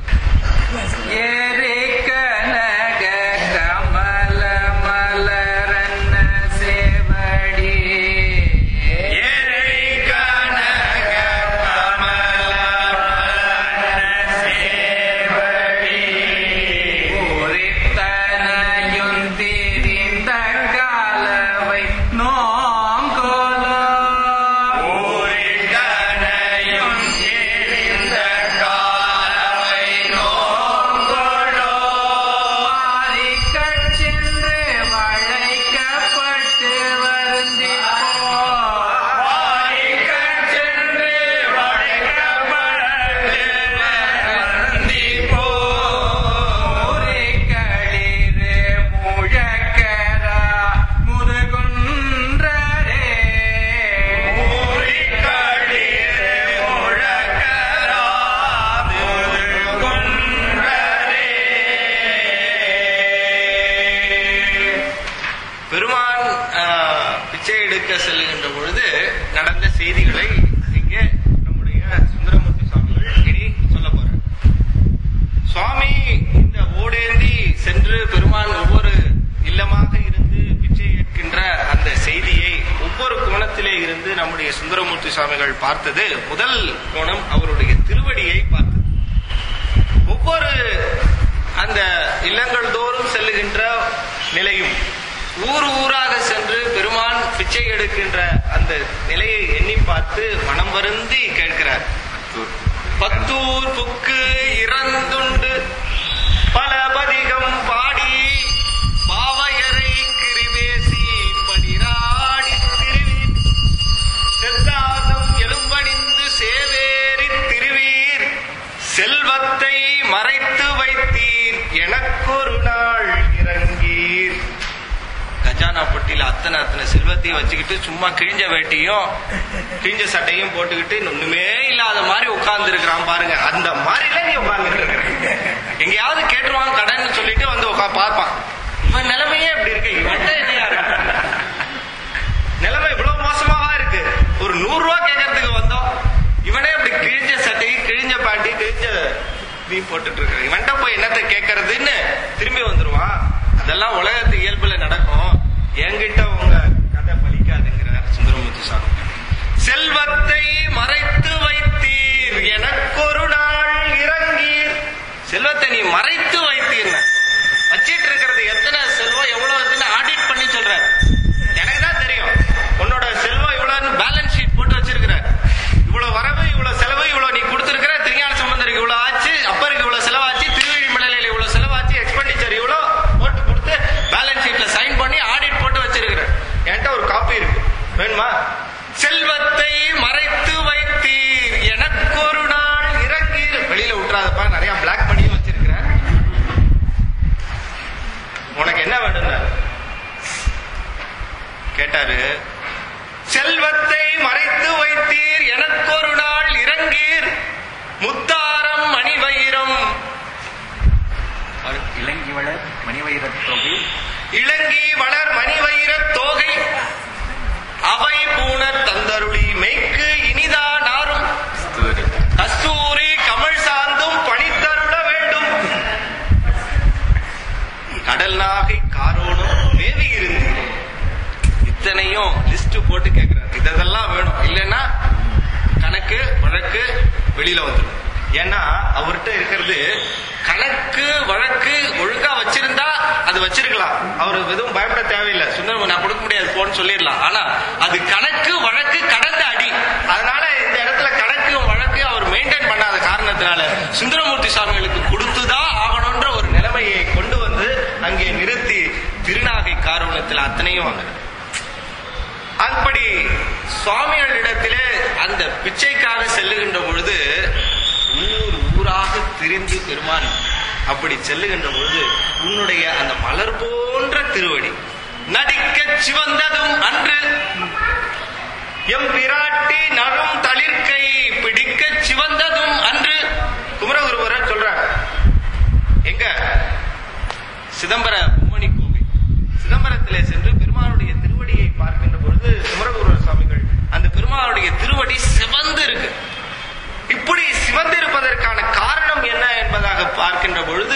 ஏரிக்கனக கமல மலரன்ன சேவடி ஏரிக்கனக கமல மலரன்ன சேவடி பூரித்தனையும் திரிந்த காலவை நோங்கோலோ பூரித்தனையும் திரிந்த காலவை நோங்கோலோ மாறிக்கச் சென்று வளைக்கப்பட்டு வருந்திப்போ மாறிக்கச் சென்று வளைக்கப்பட்டு வருந்திப்போ முறைகளிறு முழக்கரா முதுகுன்றரே முறைகளிறு முழக்கரா முதுகுன்றரே பெருமான் ஆஹ், பிச்சை எடுக்க செல்லுகின்ற பொழுது நடந்த செய்திகளை இங்கே நம்முடைய சுந்தரமூர்த்தி சுவாமிகள் இனி சொல்ல போறார் சுவாமி இந்த ஓடேந்தி சென்று பெருமான் ஒவ்வொரு இல்லமாக இருந்து பிச்சை ஏற்கின்ற அந்த செய்தியை ஒவ்வொரு கோணத்திலே இருந்து நம்முடைய சுந்தரமூர்த்தி சுவாமிகள் பார்த்தது முதல் கோணம் அவருடைய திருவடியை பார்த்தது ஒவ்வொரு அந்த இல்லங்கள் தோறும் செல்லுகின்ற நிலையும் ஊர் ஊராக சென்று பெருமான் பிச்சை எடுக்கின்ற அந்த நிலையை எண்ணி பார்த்து மனம் வருந்தி கேட்கிறார் பத்தூர் புக்கு இறந்துண்டு பல பதிகம் பாடி பாவையரை கிரிவேசி படிராடி திருவீர் செத்தாதும் எலும்பணிந்து சேவேரி திருவீர் செல்வத்தை மறைத்து வைத்தீர் எனக்கொரு நாள் இறங்கீர் கஜானா பொட்டியில அத்தனை அத்தனை செல்வத்தையும் வச்சுக்கிட்டு சும்மா கிழிஞ்ச வேட்டியும் கிழிஞ்ச சட்டையும் போட்டுக்கிட்டு ஒண்ணுமே இல்லாத மாதிரி உட்கார்ந்து இருக்கிறான் பாருங்க அந்த மாதிரில நீ உட்கார்ந்து இருக்கிற எங்கேயாவது கேட்டுருவான் கடன் சொல்லிட்டு வந்து உட்கா பார்ப்பான் இவன் நிலைமையே இப்படி இருக்கு இவன்ட்ட என்னையா இருக்கு நிலைமை இவ்வளவு மோசமாவா இருக்கு ஒரு நூறு ரூபா கேட்கறதுக்கு வந்தோம் இவனே இப்படி கிழிஞ்ச சட்டை கிழிஞ்ச பாண்டி கிழிஞ்ச நீ போட்டுட்டு இருக்க இவன்ட்ட போய் என்னத்தை கேட்கறதுன்னு திரும்பி வந்துருவான் அதெல்லாம் உலகத்து இயல்புல நடக்கும் என்கிட்ட உங்க கதை பலிக்காதுங்கிறார் சுந்தரமூர்த்தி சாமி செல்வத்தை மறைத்து வைத்தீர் எனக்கொரு நாள் இறங்கீர் செல்வத்தை நீ மறைத்து வைத்தீர் வச்சிட்டு இருக்கிறது எத்தனை செல்வம் எவ்வளவு இருக்குன்னு ஆடிட் பண்ணி சொல்றாரு எனக்கு தான் தெரியும் உன்னோட செல்வம் இவ்வளவு பேலன்ஸ் ஷீட் போட்டு வச்சிருக்கிற இவ்வளவு வரவு இவ்வளவு செலவு இவ்வளவு நீ கொடுத்திருக்கிற திருஞான சம்பந்தருக்கு இவ்வளவு ஆச்சு அப்பருக்கு இவ்வளவு செலவாச்சு திருவழிமலையில இவ்வளவு செலவாச்சு எக்ஸ்பெண்டிச்சர் இவ்வளவு போட்டு கொடுத்து பேலன்ஸ் ஷீட்ல சைன் பண்ணி ஆடிட் போட்டு வச்சிருக்கிற என்கிட்ட ஒரு காப்பி இருக்கு வேணுமா செல்வத்தை மறைத்து வைத்தீர் எனக்கொரு நாள் இறங்கீர் வெளியில விட்டுறாதப்பா நிறைய பிளாக் பண்ணியும் வச்சிருக்கிறேன் உனக்கு என்ன வேணும்னா கேட்டாரு செல்வத்தை மறைத்து வைத்தீர் எனக்கொரு நாள் இறங்கீர் முத்தாரம் மணிவயிரம் இலங்கி வளர் மணிவயிரத் தொகை இளங்கி வளர் மணிவயிரத் தோகை அவை பூணர் தந்தருளி மெய்க்கு இனிதா நாரும் கஸ்தூரி கமல் சாந்தும் பணித்தருள வேண்டும் கடல் நாகை காரோனும் மேவி இருந்தீர் இத்தனையும் லிஸ்ட் போட்டு கேட்கிறார் இதெல்லாம் வேணும் இல்லைன்னா கணக்கு வழக்கு வெளியில வந்துடும் ஏன்னா அவர்கிட்ட இருக்கிறது கணக்கு வழக்கு ஒழுங்கா வச்சிருந்தா அது வச்சிருக்கலாம் அவர் எதுவும் பயப்பட தேவையில்லை சுந்தரம் நான் கொடுக்க முடியாது போன்னு சொல்லிடலாம் ஆனா அது கணக்கு வழக்கு கடந்த அடி அதனால இந்த இடத்துல கணக்கு வழக்கு அவர் மெயின்டைன் பண்ணாத காரணத்தினால சுந்தரமூர்த்தி சுவாமிகளுக்கு கொடுத்துதான் ஆகணும்ன்ற ஒரு நிலைமையை கொண்டு வந்து அங்கே நிறுத்தி திருநாகை காரணத்தில் அத்தனையும் வாங்கினார் அப்படி சுவாமிகளிடத்திலே அந்த பிச்சைக்காக செல்லுகின்ற பொழுது ஊர் ஊராக திரிந்து பெருமான் அப்படி செல்லுகின்ற பொழுது உன்னுடைய அந்த மலர் போன்ற திருவடி நடிக்க சிவந்ததும் அன்று எம் பிராட்டி நரும் தளிர்க்கை பிடிக்க சிவந்ததும் அன்று குமரகுருவரர் சொல்றார் எங்க சிதம்பர பொம்மணி கோவில் சிதம்பரத்திலே சென்று பெருமானுடைய திருவடியை பார்க்கின்ற பொழுது குமரகுரு சுவாமிகள் அந்த பெருமானுடைய திருவடி சிவந்து இருக்கு இப்படி சிவந்து இருப்பதற்கான காரணம் என்ன என்பதாக பார்க்கின்ற பொழுது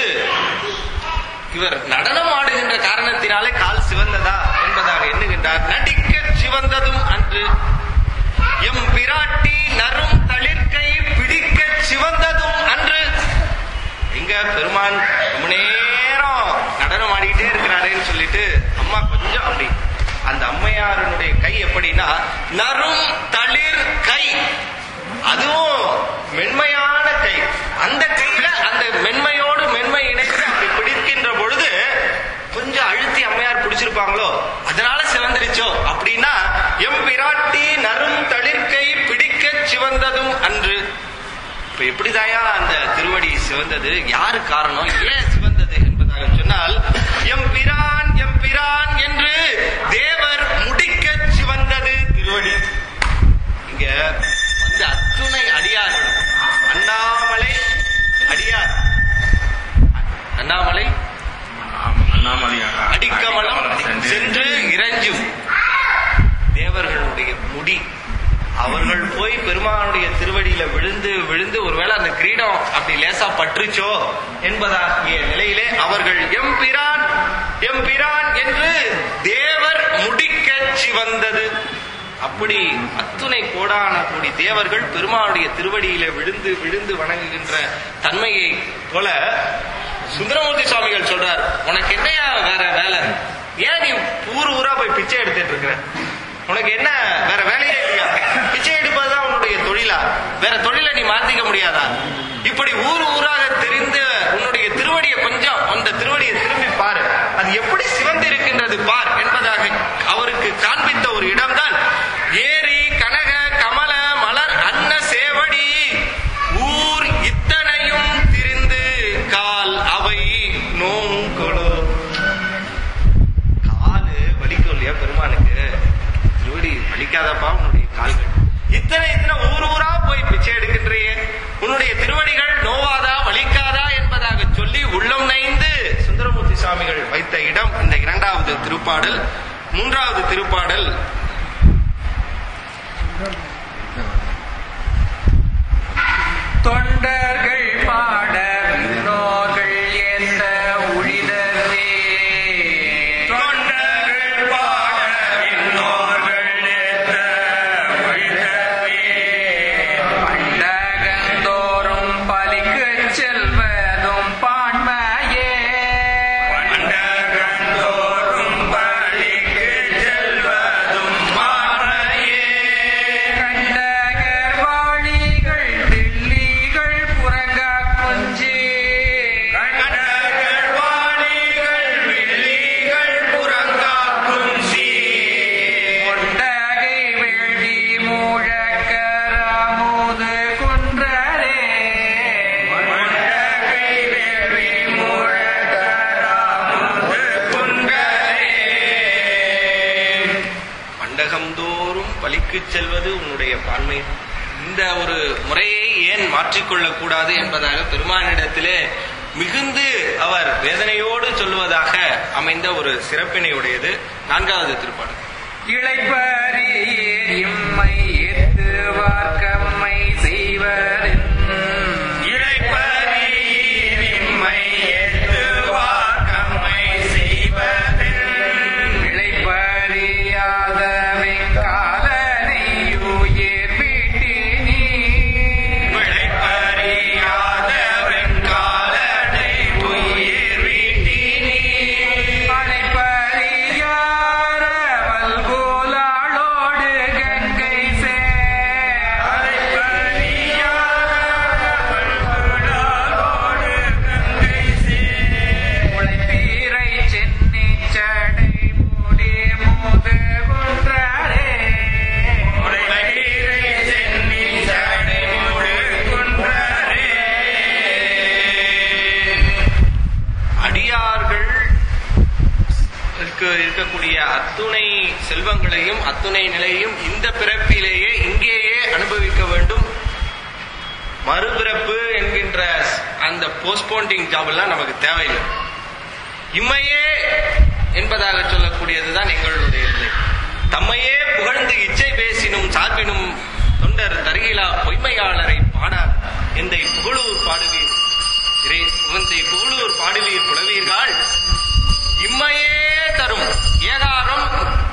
இவர் நடனம் ஆடுகின்ற காரணத்தினாலே கால் சிவந்ததா என்பதாக எண்ணுகின்றார் நடிக்க சிவந்ததும் அன்று எம் பிராட்டி நரும் தளிர்க்கை பிடிக்க சிவந்ததும் அன்று எங்க பெருமான் ரொம்ப நேரம் நடனம் ஆடிக்கிட்டே இருக்கிறாரேன்னு சொல்லிட்டு அம்மா கொஞ்சம் அப்படி அந்த அம்மையாரனுடைய கை எப்படின்னா நரும் தளிர் கை அதுவும் மென்மையான கை அந்த கையில அந்த மென்மையோடு மென்மை இணைத்து அப்படி பிடிக்கின்ற பொழுது கொஞ்சம் அழுத்தி அம்மையார் பிடிச்சிருப்பாங்களோ அதனால சிவந்திருச்சோ அப்படின்னா எம் பிராட்டி நரும் தளிர்க்கை பிடிக்க சிவந்ததும் அன்று இப்ப எப்படிதாயா அந்த திருவடி சிவந்தது யாரு காரணம் ஏன் சிவந்தது என்பதாக சொன்னால் எம் பிரான் எம் பிரான் என்று தேவர் முடிக்க சிவந்தது திருவடி இங்க வந்து அத்துணை அடியார்கள் அண்ணாமலை அடியார் அண்ணாமலை அடிக்கமலம் சென்று இறைஞ்சும் தேவர்களுடைய முடி அவர்கள் போய் பெருமானுடைய திருவடியில விழுந்து விழுந்து ஒருவேளை அந்த கிரீடம் அப்படி லேசா பற்றுச்சோ என்பதாகிய நிலையிலே அவர்கள் எம்பிரான் எம்பிரான் என்று தேவர் முடிக்க சிவந்தது அப்படி அத்துணை கோடான கோடி தேவர்கள் பெருமானுடைய திருவடியில விழுந்து விழுந்து வணங்குகின்ற தன்மையை போல சுந்தரமூர்த்தி சுவாமிகள் சொல்றார் உனக்கு என்னையா வேற வேலை ஏன் நீ ஊர் ஊரா போய் பிச்சை எடுத்துட்டு இருக்கிற உனக்கு என்ன வேற வேலையே இல்லையா பிச்சை எடுப்பதுதான் உன்னுடைய தொழிலா வேற தொழிலை நீ மாத்திக்க முடியாதா இப்படி ஊர் ஊராக தெரிந்து உன்னுடைய திருவடியை கொஞ்சம் அந்த திருவடியை திரும்பி பாரு அது எப்படி சிவந்து இருக்கின்றது பார் என்பதாக அவருக்கு காண்பித்த ஒரு இடம்தான் ஏரி கனக கமல மலர் அன்ன சேவடி ஊர் இத்தனையும் திரிந்து கால் அவை நோங்கொழு காலு வலிக்கும் இல்லையா பெருமானுக்கு திருவடி வலிக்காதப்பா உன்னுடைய கால்கள் இத்தனை இத்தனை ஊர் ஊரா போய் பிச்சை எடுக்கின்றியே உன்னுடைய திருவடிகள் நோவாதா வலிக்காதா என்பதாக சொல்லி உள்ளம் நைந்து சுந்தரமூர்த்தி சுவாமிகள் வைத்த இடம் இந்த இரண்டாவது திருப்பாடல் மூன்றாவது திருப்பாடல் தொண்டர்கள் பாட விண்ணோர்கள் ஏந்த உழிதவே செல்வது உன்னுடைய பான்மை இந்த ஒரு முறையை ஏன் மாற்றிக்கொள்ளக் கூடாது என்பதாக பெருமானிடத்திலே மிகுந்து அவர் வேதனையோடு சொல்லுவதாக அமைந்த ஒரு சிறப்பினை உடையது நான்காவது திருப்பாடல் இளைப்பரியேர் இம்மை ஏத்துவார் கம்மை செய்வரின் இளைப்பரியின்மை எத்துவார் கம்மை செய்வதில் இளைப்பறியாத வெங்காலனையுயிர் விட்டினி விளைப்பறியாத வெண்காலனை உயிர் வீட்டினி அழைப்பறியார வல்கோலாளோடு கங்கை சே உழைப்பீரை சென்னி சடை மூடி மோது குன்றாரே அடியார்கள் இருக்கு- இருக்கக்கூடிய அத்துணை செல்வங்களையும் அத்துணை நிலையும் இந்த பிறப்பிலேயே இங்கேயே அனுபவிக்க வேண்டும் மறுபிறப்பு என்கின்ற அந்த போஸ்ட்போண்டிங் ஜாப் எல்லாம் நமக்கு தேவையில்லை இம்மையே என்பதாக சொல்லக்கூடியதுதான் எங்களுடைய நிலை தம்மையே புகழ்ந்து இச்சை பேசினும் சார்பினும் தொண்டர் தருகிலா பொய்மையாளரை பாடார் எந்தை புகழூர் பாடுவீர் இறை உகந்தை புகழூர் பாடுவீர் புலவீர்கள் இம்மையே தரும் ஏகாரம்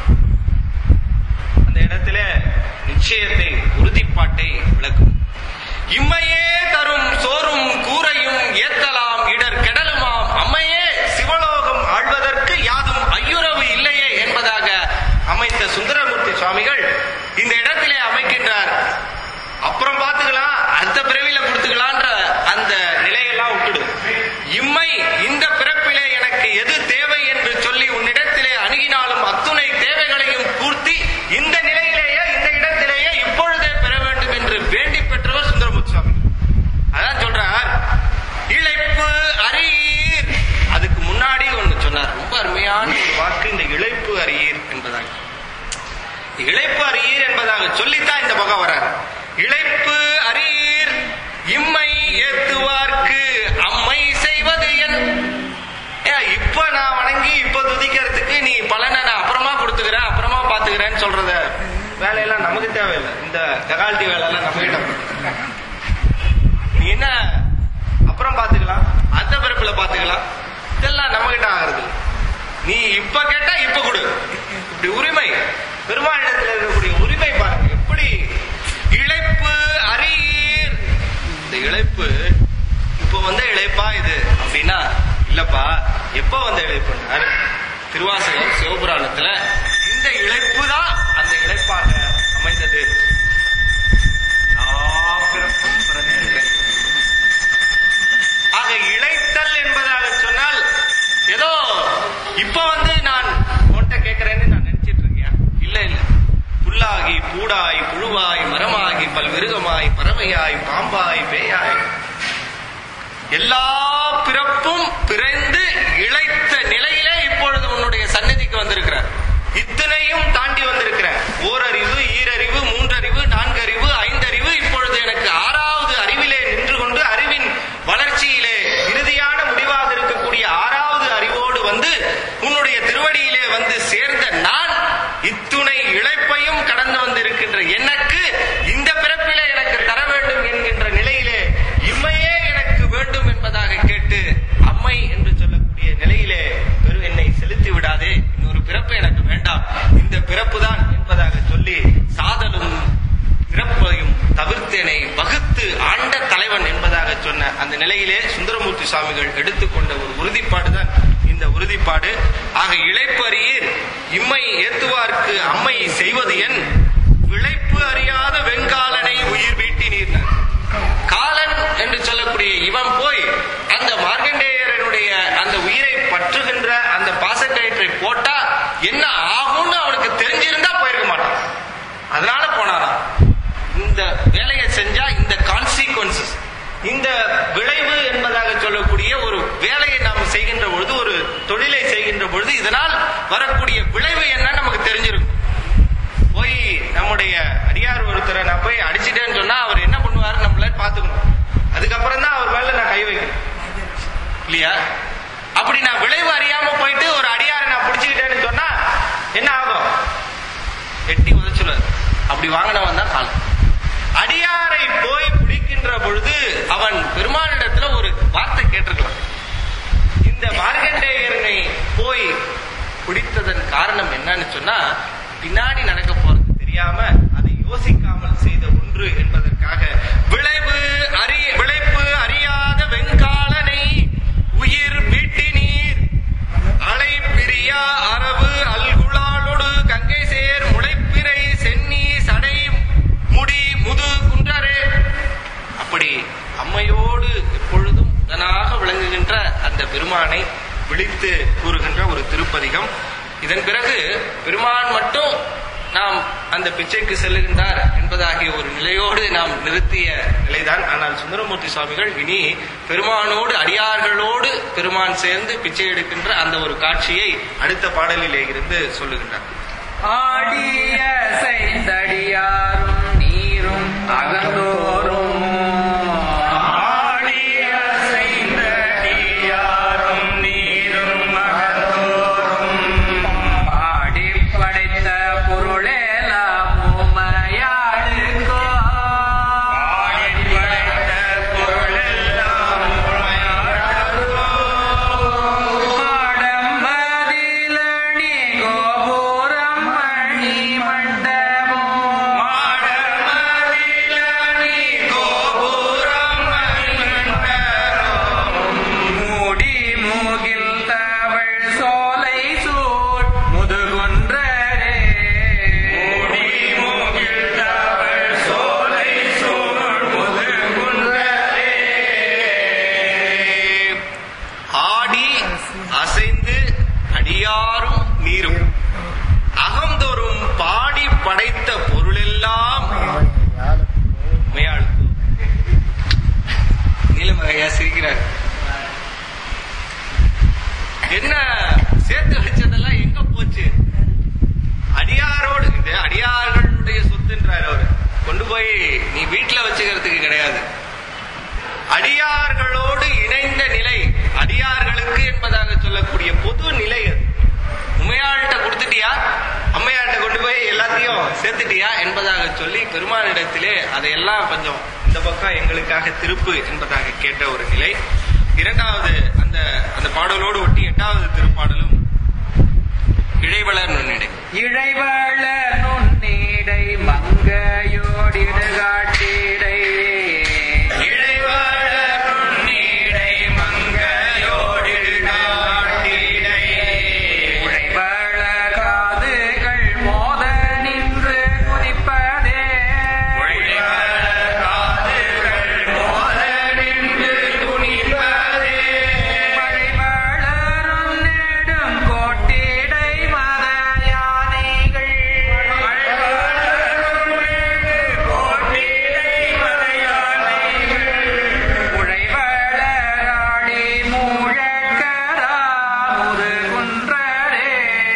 அந்த இடத்துல நிச்சயத்தை உறுதிப்பாட்டை விளக்கும் இம்மையே தரும் சோறும் கூரையும் ஏத்தலாம் இடர் கெடலுமாம் அம்மையே சிவலோகம் ஆழ்வதற்கு யாதும் ஐயுறவு இல்லையே என்பதாக அமைத்த சுந்தரமூர்த்தி சுவாமிகள் இந்த இடத்திலே அமைக்கின்றார் அப்புறம் பார்த்துக்கலாம் அடுத்த பிறவியில கொடுத்துக்கலான்ற அந்த நிலையெல்லாம் விட்டுடு இம்மை இந்த பிறப்பிலே எனக்கு எது தேவை என்று சொல்லி உன்னிடத்திலே அணுகினாலும் அத்துணை தேவைகளையும் பூர்த்தி இந்த நிலையிலேயே இந்த இடத்திலேயே இப்பொழுதே பெற வேண்டும் என்று வேண்டி பெற்றவர் சுந்தரமூர்த்தி சுவாமி அதான் சொல்றார் இழைப்பு அறியீர் அதுக்கு முன்னாடி ஒண்ணு சொன்னார் ரொம்ப அருமையான ஒரு வாக்கு இந்த இழைப்பு அறியீர் என்பதாக இழைப்பு அறியீர் என்பதாக சொல்லித்தான் இந்த பக்கம் வரார் இழைப்பு அறியீர் இம்மை ஏத்துவார்க்கு அம்மை செய்வது என் ஏன் இப்ப நான் வணங்கி இப்ப துதிக்கிறதுக்கு நீ பலனை நான் அப்புறமா கொடுத்துக்கிறேன் அப்புறமா பாத்துக்கிறேன்னு சொல்றத வேலையெல்லாம் நமக்கு தேவையில்லை இந்த ககால்ட்டி வேலையெல்லாம் நம்ம கிட்ட போட்டு. நீ என்ன அப்புறம் பாத்துக்கலாம் அந்த பிறப்புல பாத்துக்கலாம் இதெல்லாம் நம்ம கிட்ட ஆகிறது இல்ல. நீ இப்ப கேட்டா இப்ப கொடு இப்படி உரிமை பெருமாளிடத்தில் இருக்கக்கூடிய உரிமை பாருங்க எப்படி இழைப்பு அறியீர் இந்த இழைப்பு இப்போ வந்த இழைப்பா இது அப்படின்னா இல்லப்பா எப்ப வந்த இழைப்புன்னார் திருவாசகம் சிவபுராணத்துல இந்த இழைப்பு தான் அந்த இழைப்பாக அமைந்தது பிறப்பும் பிறந்திருக்கிறேன் ஆக இழைத்தல் என்பதாக சொன்னால் ஏதோ இப்ப வந்து நான் உன்கிட்ட கேட்கிறேன்னு நான் நினைச்சிட்டு இருக்கியா இல்ல இல்ல புல்லாகி பூடாய் புழுவாய் மரமாகி பல்விருகமாய் பறவையாய் பாம்பாய் பேயாய் எல்லா பிறப்பும் பிறந்து இழைத்த நிலையிலே இப்பொழுது உன்னுடைய சந்நிதிக்கு வந்திருக்கிறார் இத்தனையும் தாண்டி வந்திருக்கிறேன் ஓரறிவு ஈரறிவு மூன்றறிவு நான்கறிவு ஐந்தறிவு இப்பொழுது எனக்கு ஆறாவது அறிவிலே நின்று கொண்டு அறிவின் வளர்ச்சியிலே இறுதியான முடிவாக இருக்கக்கூடிய ஆறாவது அறிவோடு வந்து உன்னுடைய திருவடியிலே வந்து சேர்ந்த நான் இத்துணை இழைப்பையும் கடந்து வந்திருக்கின்ற எனக்கு இந்த பிறப்பிலே எனக்கு தர வேண்டும் என்கின்ற நிலையிலே இம்மையே எனக்கு வேண்டும் என்பதாக கேட்டு அம்மை என்று சொல்லக்கூடிய நிலையிலே பெரு என்னை செலுத்தி விடாதே இன்னொரு பிறப்பு எனக்கு வேண்டாம் இந்த பிறப்பு தான் என்பதாக சொல்லி சாதலும் பிறப்பையும் தவிர்த்தேனை வகுத்து ஆண்ட தலைவன் என்பதாக சொன்ன அந்த நிலையிலே சுந்தரமூர்த்தி சுவாமிகள் எடுத்துக்கொண்ட ஒரு உறுதிப்பாடு தான் இந்த உறுதிப்பாடு ஆக இழைப்பறியீர் இம்மை ஏத்துவார்க்கு அம்மை செய்வது என் விளைப்பு அறியாத வெண்காலனை உயிர் வீட்டினீர் காலன் என்று சொல்லக்கூடிய இவன் போய் அந்த மார்க்கண்டேயரனுடைய அந்த உயிரை பற்றுகின்ற அந்த பாசக்கயிற்றை போட்டா என்ன ஆகும்னு அவனுக்கு தெரிஞ்சிருந்தா போயிருக்க மாட்டான் அதனால போனாராம் இந்த வேலையை செஞ்சா இந்த கான்சிக்வன்சஸ் இந்த விளைவு என்பதாக சொல்லக்கூடிய ஒரு வேலையை நாம் செய்கின்ற பொழுது ஒரு தொழிலை செய்கின்ற பொழுது இதனால் வரக்கூடிய விளைவு என்ன நமக்கு தெரிஞ்சிருக்கும் போய் நம்முடைய அடியார் ஒருத்தரை நான் போய் அடிச்சிட்டேன்னு சொன்னா அவர் என்ன பண்ணுவாரு நம்மள பாத்துக்கணும் அதுக்கப்புறம் தான் அவர் மேல நான் கை வைக்கணும் இல்லையா அப்படி நான் விளைவு அறியாம போயிட்டு ஒரு அடியாரை நான் பிடிச்சுக்கிட்டேன்னு சொன்னா என்ன ஆகும் எட்டி உதச்சுடுவார் அப்படி வாங்கினவன் தான் காலம் அடியாரை போய் பிடிக்கின்ற பொழுது அவன் பெருமானிடத்துல ஒரு வார்த்தை கேட்டிருக்கலாம் இந்த மார்க்கண்டேயரனை போய் பிடித்ததன் காரணம் என்னன்னு சொன்னா பின்னாடி நடக்க போறது தெரியாம அதை யோசிக்காமல் செய்த ஒன்று என்பதற்காக விளைவு அறிய விளைப்பு அறியாத வெங்காலனை உயிர் வீட்டி நீர் அலை பிரியா அரவு அல்குளாளொடு கங்கை சேர் முளைப்பிறை சென்னி சடை முடி முது குன்றரே அப்படி அம்மையோடு எப்பொழுதும் தனாக விளங்குகின்ற அந்த பெருமானை விழித்து கூறுகின்ற ஒரு திருப்பதிகம் இதன் பிறகு பெருமான் மட்டும் நாம் அந்த பிச்சைக்கு செல்லுகின்றார் என்பதாகிய ஒரு நிலையோடு நாம் நிறுத்திய நிலைதான் ஆனால் சுந்தரமூர்த்தி சுவாமிகள் இனி பெருமானோடு அடியார்களோடு பெருமான் சேர்ந்து பிச்சை எடுக்கின்ற அந்த ஒரு காட்சியை அடுத்த பாடலிலே இருந்து சொல்லுகின்றார் ஆடிய செய்தடியாரும் நீரும் அகந்தோறும் ஆடிய செய்தடியாரும் நீரும் அகந்தோறும் பாடி படைத்த பொருளெல்லாம் உமையாளுக்கோ பாடி படைத்த பொருளெல்லாம் மாடம்பதிலணி கோபுரம் மணி மண்டபம் மாடம்பதிலணி கோபுரம் மணி மண்டபம் மூடி மூகில் தவள் சோலை சூட் முதுகுன்றரே மூடி மூகில் தவள் சோலை சூட் முதுகுன்றரே ஆடி அசைந்து அடியாரும் நீரும் அகந்தோறும் பாடி படைத்த பொருளெல்லாம் உமையாளுக்கு நீலமலையா சிரிக்கிறார் என்ன சேர்த்து வச்சதெல்லாம் எங்க போச்சு அடியாரோடு இது அடியார்களுடைய சொத்துன்றார் அவர் கொண்டு போய் நீ வீட்டுல வச்சுக்கிறதுக்கு கிடையாது அடியார்களோடு இணைந்த நிலை அடியார்களுக்கு என்பதாக சொல்லக்கூடிய பொது நிலை அது உமையாள்கிட்ட கொடுத்துட்டியா அம்மையாள்கிட்ட கொண்டு போய் எல்லாத்தையும் சேர்த்துட்டியா என்பதாக சொல்லி பெருமானிடத்திலே அதையெல்லாம் கொஞ்சம் இந்த பக்கம் எங்களுக்காக திருப்பு என்பதாக கேட்ட ஒரு நிலை இரண்டாவது அந்த அந்த பாடலோடு ஒட்டி எட்டாவது திருப்பாடலும் இழைவளர் நுண்ணிடை இழைவள நுண்ணீடை மங்கையோடிடுகாட்டிடை இழைவளர் நுண்ணீடை மங்கையோடிடுகாட்டிடை உழைவள காதுகள் மோத நின்று குதிப்பதே மழைவளரும் நெடும் கோட்டிடை மத யானைகள் உழைவளராடி மூழக்கரா முதுகுன்றரே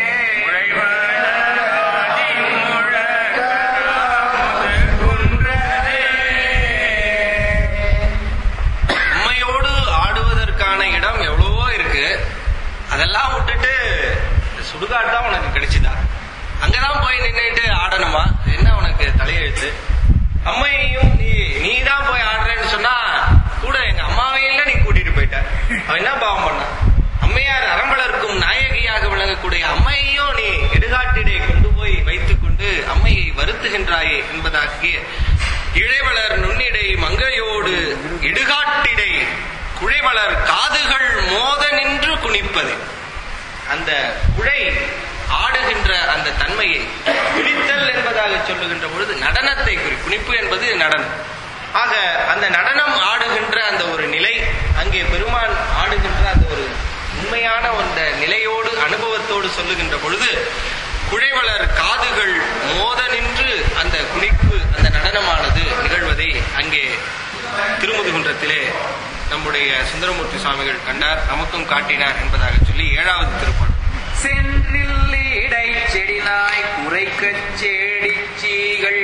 உண்மையோடு ஆடுவதற்கான இடம் எவ்வளவோ இருக்கு அதெல்லாம் விட்டுட்டு இந்த சுடுகாடு தான் உனக்கு கிடைச்சுதா அங்கதான் போய் நின்னுட்டு ஆடணுமா இது என்ன உனக்கு தலையெழுத்து அம்மையையும் நீ நீ தான் போய் ஆடுறேன்னு சொன்னா கூட எங்க அம்மாவையும் நீ கூட்டிட்டு போயிட்ட அவன் என்ன பாவம் பண்ணான் அம்மையார் அரம்பலருக்கும் நாயகியாக விளங்கக்கூடிய அம்மையையும் நீ இடுகாட்டிடை கொண்டு போய் வைத்துக் கொண்டு அம்மையை வருத்துகின்றாயே என்பதாகிய இழைவளர் நுண்ணிடை மங்கையோடு இடுகாட்டிடை குழைவளர் காதுகள் மோத நின்று குனிப்பது அந்த குழை ஆடுகின்ற அந்த தன்மையை குனித்தல் என்பதாக சொல்லுகின்ற பொழுது நடனத்தை குறி குனிப்பு என்பது நடனம் ஆக அந்த நடனம் ஆடுகின்ற அந்த ஒரு நிலை அங்கே பெருமான் ஆடுகின்ற அந்த ஒரு உண்மையான அந்த நிலையோடு அனுபவத்தோடு சொல்லுகின்ற பொழுது குழைவளர் காதுகள் மோத நின்று அந்த குனிப்பு அந்த நடனமானது நிகழ்வதை அங்கே திருமுதுகுன்றத்திலே நம்முடைய சுந்தரமூர்த்தி சுவாமிகள் கண்டார் நமக்கும் காட்டினார் என்பதாக சொல்லி ஏழாவது திருப்பாடல் சென்றில் இடை செடினாய் குறைக்கச் சேடிச்சி குரத்திகள்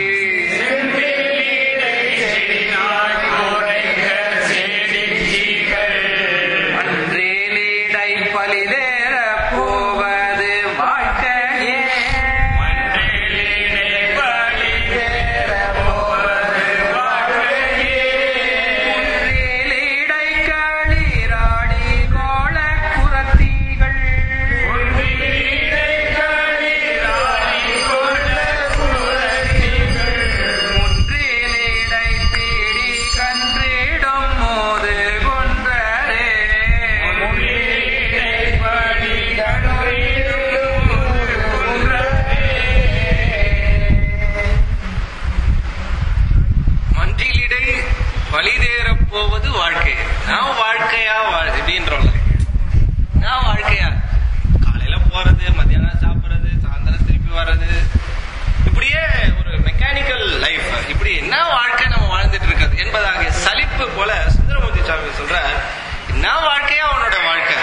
அன்றிலிடை பலிதேற போவது வாழ்க்கையே குன்றிலிடை களிராடி கோல குரத்திகள் முன்றிலிடை பீடி கன்றிடும் மோது கொன்றரே மன்றிலிடை வழிதேறப் போவது வாழ்க்கை நான் வாழ்க்கையா வாழ் இப்படின்றோம்ல நான் வாழ்க்கையா காலையில போறது மத்தியானம் சாப்பிடுறது சாயந்தரம் திருப்பி வர்றது இப்படியே ஒரு மெக்கானிக்கல் லைஃப் இப்படி என்ன வாழ்க்கை நம்ம வாழ்ந்துட்டு இருக்கிறது என்பதாக சலிப்பு போல சுந்தரமூர்த்தி சாமி சொல்ற என்ன வாழ்க்கையா உன்னோட வாழ்க்கை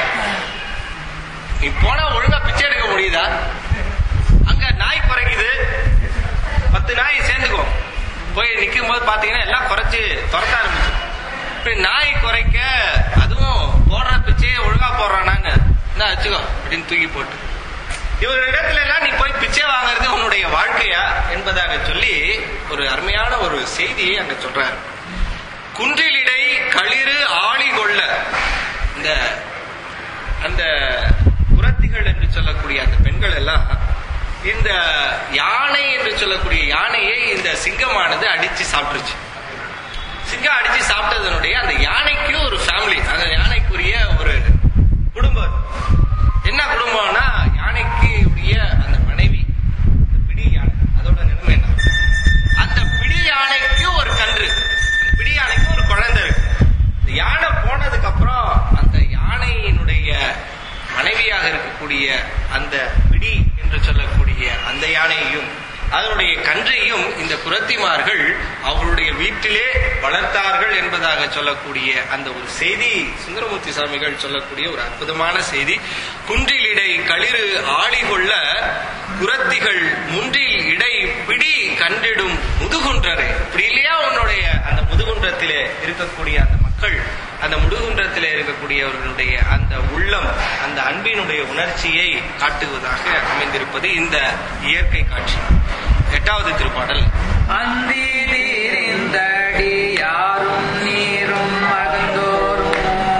நீ போனா ஒழுங்கா பிச்சை எடுக்க முடியுதா அங்க நாய் குறைக்குது பத்து நாய் சேர்ந்துக்கும் போய் நிக்கும் போது பாத்தீங்கன்னா எல்லாம் குறைச்சு துரத்த ஆரம்பிச்சு இப்படி நாய் குறைக்க அதுவும் போடுற பிச்சையை ஒழுங்கா போடுறானான்னு இந்தா வச்சுக்கோ அப்படின்னு தூக்கி போட்டு இவரிடத்துல எல்லாம் நீ போய் பிச்சை வாங்குறது உன்னுடைய வாழ்க்கையா என்பதாக சொல்லி ஒரு அருமையான ஒரு செய்தியை அங்க சொல்றாரு குன்றிலிடை களிறு ஆளி கொள்ள இந்த அந்த குரத்திகள் என்று சொல்லக்கூடிய அந்த பெண்கள் எல்லாம் இந்த யானை என்று சொல்லக்கூடிய யானையை இந்த சிங்கமானது அடிச்சு சாப்பிட்டுருச்சு சிங்கம் அடிச்சு சாப்பிட்டதனுடைய அந்த யானைக்கு ஒரு ஃபேமிலி அந்த யானைக்குரிய ஒரு குடும்பம் என்ன குடும்பம்னா யானைக்கு உரிய அந்த மனைவி அந்த பிடி யானை அதோட நிலைமை என்ன அந்த பிடி யானைக்கு ஒரு கன்று அந்த பிடி யானைக்கு ஒரு குழந்தை இருக்கு இந்த யானை போனதுக்கு அப்புறம் அந்த யானையினுடைய மனைவியாக இருக்கக்கூடிய அந்த பிடி என்று சொல்லக்கூடிய அந்த யானையையும் அதனுடைய கன்றையும் இந்த குரத்திமார்கள் அவருடைய வீட்டிலே வளர்த்தார்கள் என்பதாக சொல்லக்கூடிய அந்த ஒரு செய்தி சுந்தரமூர்த்தி சுவாமிகள் சொல்லக்கூடிய ஒரு அற்புதமான செய்தி குன்றில் இடை களிறு ஆளி கொள்ள குரத்திகள் முன்றில் இடை பிடி கண்டிடும் முதுகுன்றரே இப்படி இல்லையா உன்னுடைய அந்த முதுகுன்றத்திலே இருக்கக்கூடிய அந்த மக்கள் அந்த முதுகுன்றத்திலே இருக்கக்கூடியவர்களுடைய அந்த உள்ளம் அந்த அன்பினுடைய உணர்ச்சியை காட்டுவதாக அமைந்திருப்பது இந்த இயற்கை காட்சி எட்டாவது திருப்பாடல் அந்தி தீரிந்தடி யாரும் நீரும் மகந்தோரும்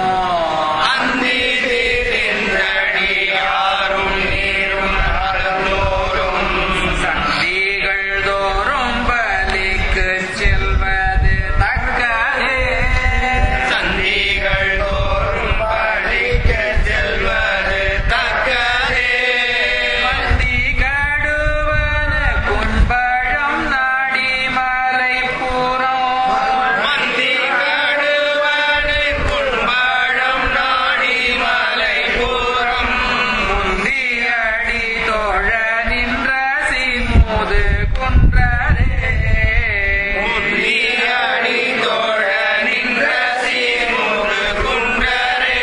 அந்தி தீரிந்தடி யாரும் நீரும் அகந்தோறும் சந்திகள் தோறும் பலிக்கு செல்வது தக்கதே சந்திகள் தோறும் படிக்க செல்வது தக்கதே வந்தி கடுவன குன்பழம் நாடி மலை பூரம் மந்தி கடுவனை புண்பழம் நாடி மலை பூரம் முந்தியடி தோழ நின்ற சீமுது குன்றரே முந்தியடி தோழ நின்ற சீமுது குன்றரே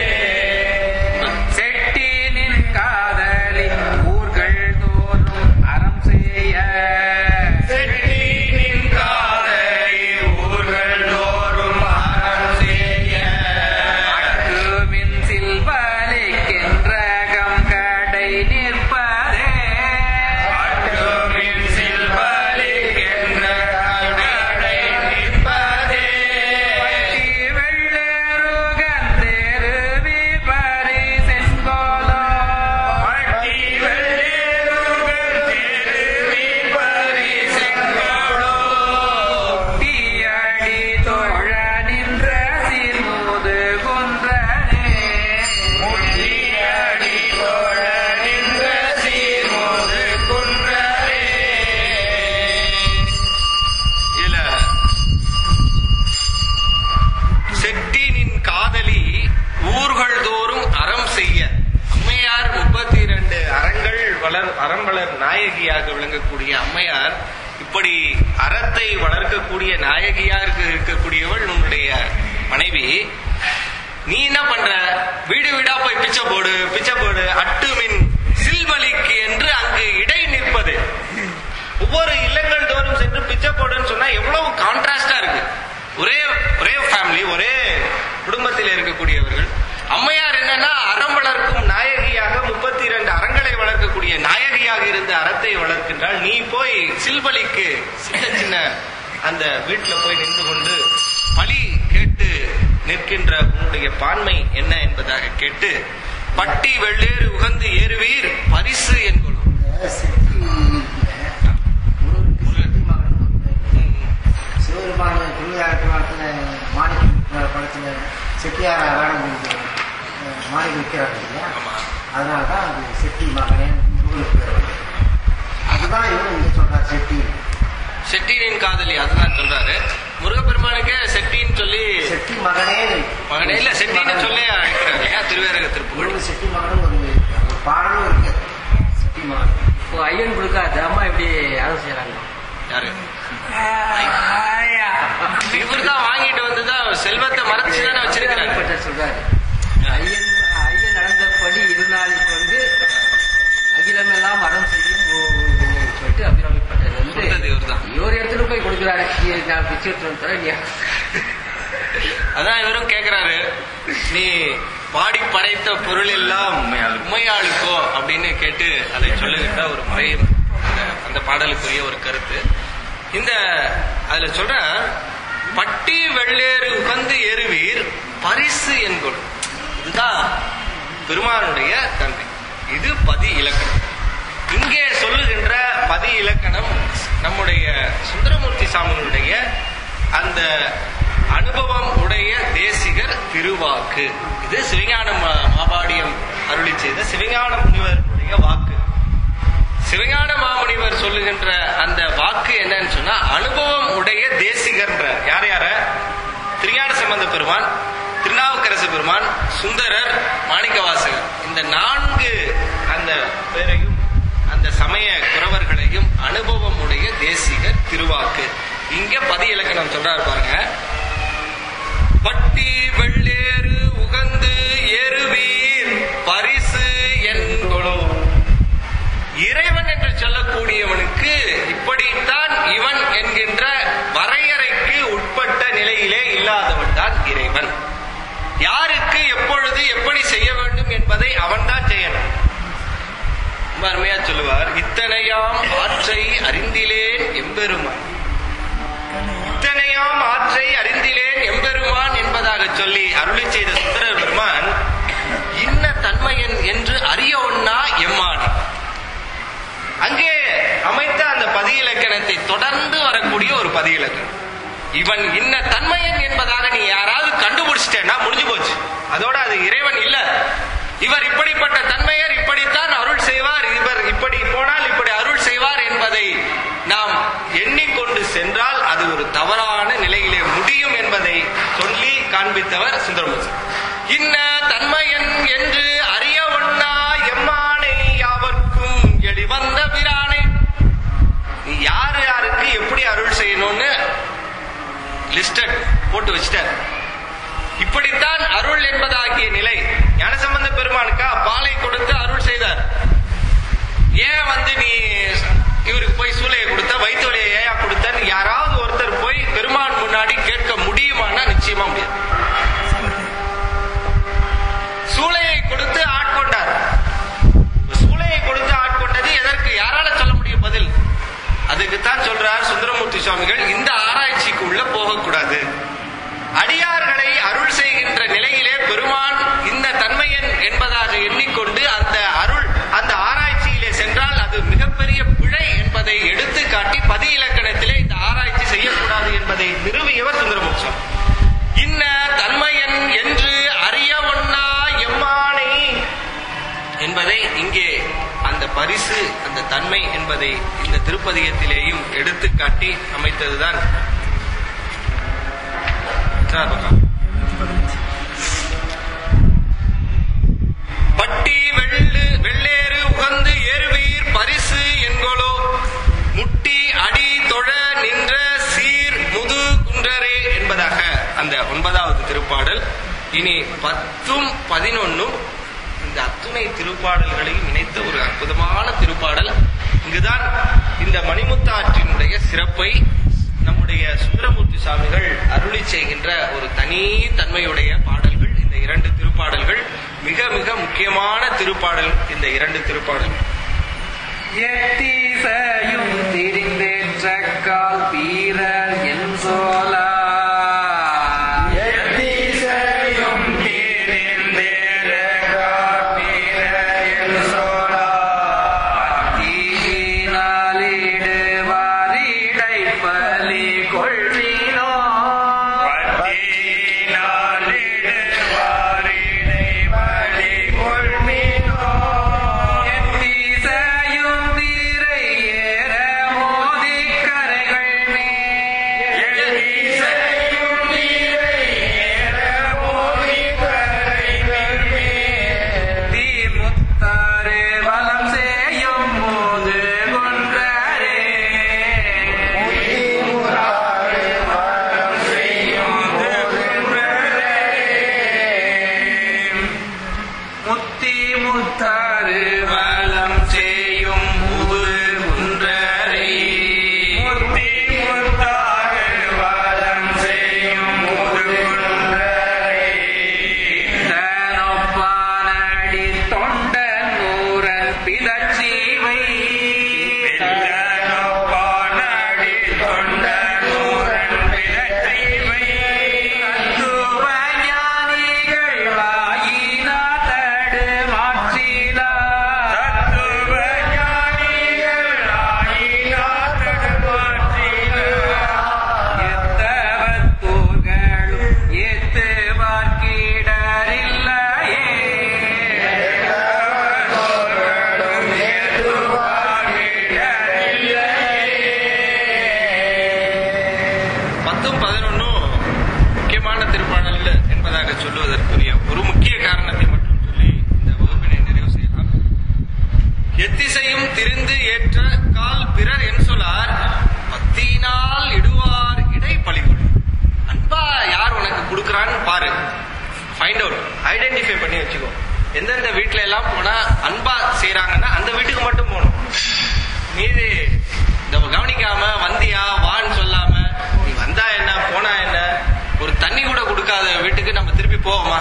செட்டினின் காதலி ஊர்கள் தோறும் அறம் செய்ய செட்டினின் காதலை ஊர்கள் தோறும் அறம் செய்ய அட்டுமின் சில்வலிக்கின்றகம் கடை நிற்பரே அட்டுமின் சில்வலிக்கின்ற கடை நிற்பதே பட்டி வெள்ளருகன் தெருவி பரி செங்கோலோ பட்டி வெள்ளேறுகள் திருவி பரிசெங்கோலோ. தீயடி தோழ நின்ற சீர்முது குன்றரே முள்ளியடி தோழ நின்ற சீர்மோது குன்றரே. இதுல செட்டினின் காதலி ஊர்கள் தோறும் அறம் செய்ய அம்மையார் முப்பத்தி இரண்டு அறங்கள் வளர் அறம் வளர் நாயகியாக விளங்கக்கூடிய அம்மையார் இப்படி அறத்தை வளர்க்கக்கூடிய நாயகியாக இருக்கக்கூடியவள் உன்னுடைய மனைவி நீ என்ன பண்ற வீடு வீடா போய் பிச்சை போடு பிச்சை போடு அட்டுமின் சில்வலிக்கு என்று அங்கு இடை நிற்பது ஒவ்வொரு இல்லங்கள் தோறும் சென்று பிச்சை போடுன்னு சொன்னா எவ்வளவு கான்ட்ராஸ்டா இருக்கு ஒரே ஒரே ஃபேமிலி ஒரே குடும்பத்தில் இருக்கக்கூடியவர்கள் அம்மையார் என்னன்னா அறம் வளர்க்கும் நாயகியாக முப்பத்தி இரண்டு அறங்களை வளர்க்கக்கூடிய நாயகியாக இருந்த அறத்தை வளர்க்கின்றால் நீ போய் சில்வலிக்கு சின்ன சின்ன அந்த வீட்டுல போய் நின்று கொண்டு பலி கேட்டு நிற்கின்ற உன்னுடைய பான்மை என்ன என்பதாக கேட்டு பட்டி வெள்ளேறு உகந்து ஏறுவீர் பரிசு என்கொள்ளும் இந்த செட்டி முருகனுக்கு செட்டி மகன் சிவபெருமான திருவிழாட்டு காலத்தில் மாணிக்க படத்தில் செட்டியார வேடம் முடிஞ்சு மாணிக்க விற்கிறாங்க இல்லையா ஆமா அதனால தான் அது செட்டி மகனே முருகனுக்கு பேர் வந்தது அதுதான் இவரும் இங்கே சொல்றார் செட்டி செட்டியின் காதலி அதுதான் சொல்றாரு முருகப்பெருமானுக்கே செட்டின்னு சொல்லி செட்டி மகனே மகனே இல்ல செட்டின்னு சொல்லி அழைக்கிறாரு இல்லையா திருவேரக திருப்புகழ் முருகன் செட்டி மகன் ஒரு ஒரு பாடலும் இருக்கு செட்டி மகன் இப்போ ஐயன் கொடுக்காது அம்மா எப்படி யாரும் செய்யறாங்க யாரு இவர் தான் வாங்கிட்டு வந்துதான் செல்வத்தை மறைச்சு தானே வச்சிருக்கிறாரு அபிராமிப்பட்டர் சொல்றாரு ஐயன் ஐயன் நடந்தபடி இருநாளில் கொண்டு அகிலமெல்லாம் மரம் செய்யும் ஓ- சொல்லிட்டு அபிராமிப்பட்டர் வந்து சொல்றது இவர்தான். இவர் இடத்துல போய் கொடுக்குறாரு நீ நான் பிச்சு எடுத்து தரேன் நீ அதான் இவரும் கேக்குறாரு நீ பாடி படைத்த பொருள் எல்லாம் உண்மையாளுக்கோ அப்படின்னு கேட்டு அதை சொல்லுகின்ற ஒரு முறை அந்த- அந்த பாடலுக்குரிய ஒரு கருத்து இந்த அதுல சொல்ற பட்டி வெள்ளேறு உகந்து ஏறுவீர் பரிசு என்கொள் இதுதான் பெருமானுடைய தன்மை இது பதி இலக்கணம் இங்கே சொல்லுகின்ற பதி இலக்கணம் நம்முடைய சுந்தரமூர்த்தி சாமிகளுடைய அந்த அனுபவம் உடைய தேசிகர் திருவாக்கு இது சிவஞான மா- மாபாடியம் அருளி செய்த சிவஞான முனிவருடைய வாக்கு சிவஞான மாமுனிவர் சொல்லுகின்ற அந்த வாக்கு என்னன்னு சொன்னா அனுபவம் உடைய தேசிகர்ன்ற யார் யார திருஞான சம்பந்த பெருமான் திருநாவுக்கரசு பெருமான் சுந்தரர் மாணிக்கவாசகர் இந்த நான்கு அந்த பேரையும் அந்த சமய குறவர்களையும் அனுபவம் உடைய தேசிகர் திருவாக்கு இங்க பதி இலக்கணம் சொல்றாரு பாருங்க பட்டி வெள்ளேறு உகந்து ஏறுவீர் பரிசு என்கொளோ இறைவன் என்று சொல்லக்கூடியவனுக்கு இப்படித்தான் இவன் என்கின்ற வரையறைக்கு உட்பட்ட நிலையிலே இல்லாதவன் தான் இறைவன் யாருக்கு எப்பொழுது எப்படி செய்ய வேண்டும் என்பதை அவன்தான் செய்யணும் ரொம்ப அருமையா சொல்லுவார் இத்தனையாம் ஆற்றை அறிந்திலேன் எம்பெருமான் இத்தனையாம் ஆற்றை அறிந்திலேன் எம்பெருமான் என்பதாக சொல்லி அருளி செய்த சுந்தரர் பெருமான் இன்ன தன்மையன் என்று அறிய ஒண்ணா எம்மான் அங்கே அமைத்த அந்த பதி இலக்கணத்தை தொடர்ந்து வரக்கூடிய ஒரு பதி இலக்கணம் இவன் இன்ன தன்மையன் என்பதாக நீ யாராவது கண்டுபிடிச்சிட்டேன்னா முடிஞ்சு போச்சு அதோட அது இறைவன் இல்ல இவர் இப்படிப்பட்ட தன்மையர் இப்படித்தான் அருள் செய்வார் இவர் இப்படி போனால் இப்படி அருள் செய்வார் என்பதை நாம் எண்ணிக்கொண்டு சென்றால் அது ஒரு தவறான நிலையிலே முடியும் என்பதை சொல்லி காண்பித்தவர் சுந்தரமூர்த்தி இன்ன தன்மையன் என்று அறிய ஒண்ணா எம்மானை யாவர்க்கும் எளிவந்த பிரானை நீ யாரு யாருக்கு எப்படி அருள் செய்யணும்னு லிஸ்டட் போட்டு வச்சிட்டார் இப்படித்தான் அருள் என்பதாகிய நிலை ஞானசம்பந்த பெருமானுக்கா பாலை கொடுத்து அருள் செய்தார் ஏன் வந்து நீ இவருக்கு போய் சூளையை கொடுத்த வயிற்று வலியை ஏயா கொடுத்தன்னு யாராவது ஒருத்தர் போய் பெருமான் முன்னாடி கேட்க முடியுமான்னா நிச்சயமா முடியாது சூளையை கொடுத்து ஆட்கொண்டார் சூளையை கொடுத்து ஆட்கொண்டது எதற்கு யாரால சொல்ல முடியும் பதில் அதுக்குத்தான் சொல்றார் சுந்தரமூர்த்தி சுவாமிகள் இந்த ஆராய்ச்சிக்கு உள்ள போகக்கூடாது அடியார்களை அருள் செய்கின்ற நிலையிலே பெருமான் இந்த தன்மையன் என்பதாக எண்ணிக்கொண்டு அந்த அருள் அந்த ஆராய்ச்சியிலே சென்றால் அது மிகப்பெரிய பிழை என்பதை எடுத்து காட்டி பதி இலக்கணத்திலே இந்த ஆராய்ச்சி செய்யக்கூடாது என்பதை நிறுவியவர் சுந்தரமூர்த்தி சுவாமி இன்ன தன்மையன் என்று அறிய ஒண்ணா எம்மானை என்பதை இங்கே அந்த பரிசு அந்த தன்மை என்பதை இந்த திருப்பதிகத்திலேயும் எடுத்து காட்டி அமைத்ததுதான் சார் பக்கம். பட்டி வெள்ளு வெள்ளேறு உகந்து ஏறுவீர் பரிசு என்கொலோ முட்டி அடி தொழ நின்ற சீர் முது குன்றரே என்பதாக அந்த ஒன்பதாவது திருப்பாடல் இனி பத்தும் பதினொன்னும் இந்த அத்துணை திருப்பாடல்களையும் இணைத்த ஒரு அற்புதமான திருப்பாடல் இங்குதான் இந்த மணிமுத்தாற்றினுடைய சிறப்பை நம்முடைய சுந்தரமூர்த்தி சுவாமிகள் அருளி செய்கின்ற ஒரு தனி தன்மையுடைய பாடல்கள் இந்த இரண்டு திருப்பாடல்கள் மிக மிக முக்கியமான திருப்பாடல் இந்த இரண்டு திருப்பாடல்கள் எத்தீசையும் திரிந்தேற்ற கால் வீரர் என் சோலா எத்தீசையும் திரிந்தேற்ற கால் வீரர் என் சோலா பத்தியினாலிடு வாரிடை பலி கொள்வீனோ பத்தியினாலிடு வாரிடை பலி கொள்வீனோ எத்தீசையும் திரை ஏற மோதி கரைகள் மேல் எத்தீசையும் திரை ஏற மோதி கரைகள் மேல் தீமுத்தாறு வலம் செய்யும் போது கொன்றரே தீமுத்தாறு வலம் செய்யும் போது கொன்றரே முத்தி முத்தாறு வலம் செய்யும் புது குன்றரை முத்தி முத்தாறு வலம் செய்யும் புது குன்றரை தனொப்பானடி தொண்டன் நூறன் பிதச்சீவை தனொப்பானடி தொண்டன் நூறன் பிதச்சீவை தத்துவ ஞானிகள் வாயினா தடு மாற்றிலா தத்துவ ஞானிகள் வாயினா தடு மாற்றிலா எத்தவத்தூர்களும் ஏத்துவார்க்கிடரில்லையே எத்தவத்தூர்களும் ஏத்துவார்க்கிடரில்லையே பத்தும் பதினொன்னும் முக்கியமான திருப்பாடல் என்பதாக சொல்லுவதற்குரிய ஒரு முக்கிய காரணத்தை மட்டும் சொல்லி இந்த வகுப்பினை நிறைவு செய்யலாம் எத்திசையும் திரிந்து ஏற்ற கால் பிறர் என் சொல்லார் பத்தியினால் இடுவார் இடை பழிவுள் அன்பா யார் உனக்கு கொடுக்கறான்னு பாரு ஃபைண்ட் அவுட் ஐடென்டிஃபை பண்ணி வச்சுக்கோ எந்தெந்த வீட்ல எல்லாம் போனா அன்பா செய்றாங்கன்னா அந்த வீட்டுக்கு மட்டும் போகணும் மீதி இந்த கவனிக்காம வந்தியா வான்னு சொல்லாம நீ வந்தா என்ன போனா என்ன ஒரு தண்ணி கூட கொடுக்காத வீட்டுக்கு நம்ம திருப்பி போவோமா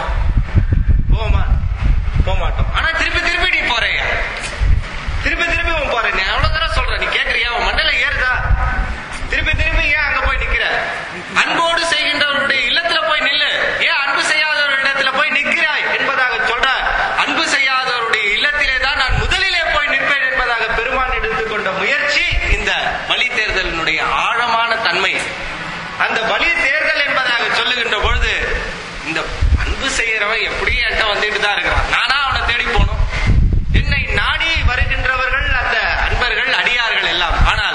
போவோமா போக மாட்டோம் ஆனா திருப்பி திருப்பி நீ போறேயா திருப்பி திருப்பி உன் போற நீ எவ்வளவு தடவை சொல்ற நீ கேக்குறியா உன் மண்டல ஏறுதா திருப்பி திருப்பி ஏன் அங்க போய் நிக்கிற அன்போடு செய்கின்றவருடைய இல்லத்துல போய் நில்லு ஏன் அன்பு செய்யாதவர் இடத்துல போய் நிற்கிறாய் என்பதாக சொல்ற அன்பு செய்யாதவருடைய இல்லத்திலே தான் நான் முதலிலே போய் நிற்பேன் என்பதாக பெருமான் எடுத்துக்கொண்ட முயற்சி இந்த பலி தேர்தலினுடைய ஆழமான தன்மை அந்த பலி தேர்தல் என்பதாக சொல்லுகின்ற பொழுது இந்த அன்பு செய்யறவன் எப்படியும் என்கிட்ட வந்துட்டு தான் இருக்கிறான் நானா அவனை தேடி போகணும் என்னை நாடி வருகின்றவர்கள் அந்த அன்பர்கள் அடியார்கள் எல்லாம் ஆனால்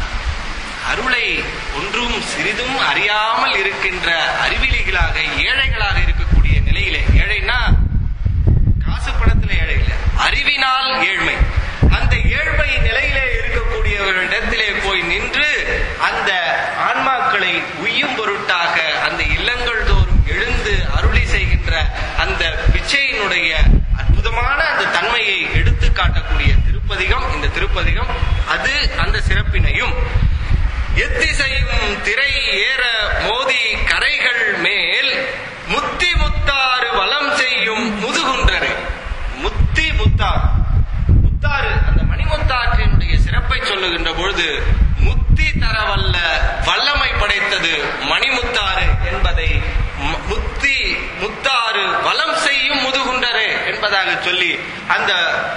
அருளை ஒன்றும் சிறிதும் அறியாமல் இருக்கின்ற அறிவிலிகளாக ஏழைகளாக இருக்கக்கூடிய நிலையிலே ஏழைனா காசு பணத்துல ஏழை இல்லை அறிவினால் ஏழ்மை அந்த ஏழ்மை நிலையிலே இருக்கக்கூடியவர்களிடத்திலே போய் நின்று அந்த ஆன்மாக்களை உய்யும் பொருட்டாக அந்த இல்லங்கள் தோறும் எழுந்து அருளி செய்கின்ற அந்த பிச்சையினுடைய அற்புதமான அந்த தன்மையை எடுத்து காட்டக்கூடிய திருப்பதிகம் இந்த திருப்பதிகம் அது அந்த சிறப்பினையும் எத்திசையும் திரை ஏற மோதி கரைகள் மேல் முத்தி முத்தாறு வலம் செய்யும் முதுகுன்றரை முத்தி முத்தாறு முத்தாறு அந்த மணிமுத்தாற்றினுடைய சிறப்பை சொல்லுகின்ற பொழுது முத்தி தரவல்ல வல்லமை படைத்தது மணிமுத்தாறு என்பதை ம- முத்தி முத்தாறு வலம் செய்யும் முதுகுண்டரே என்பதாக சொல்லி அந்த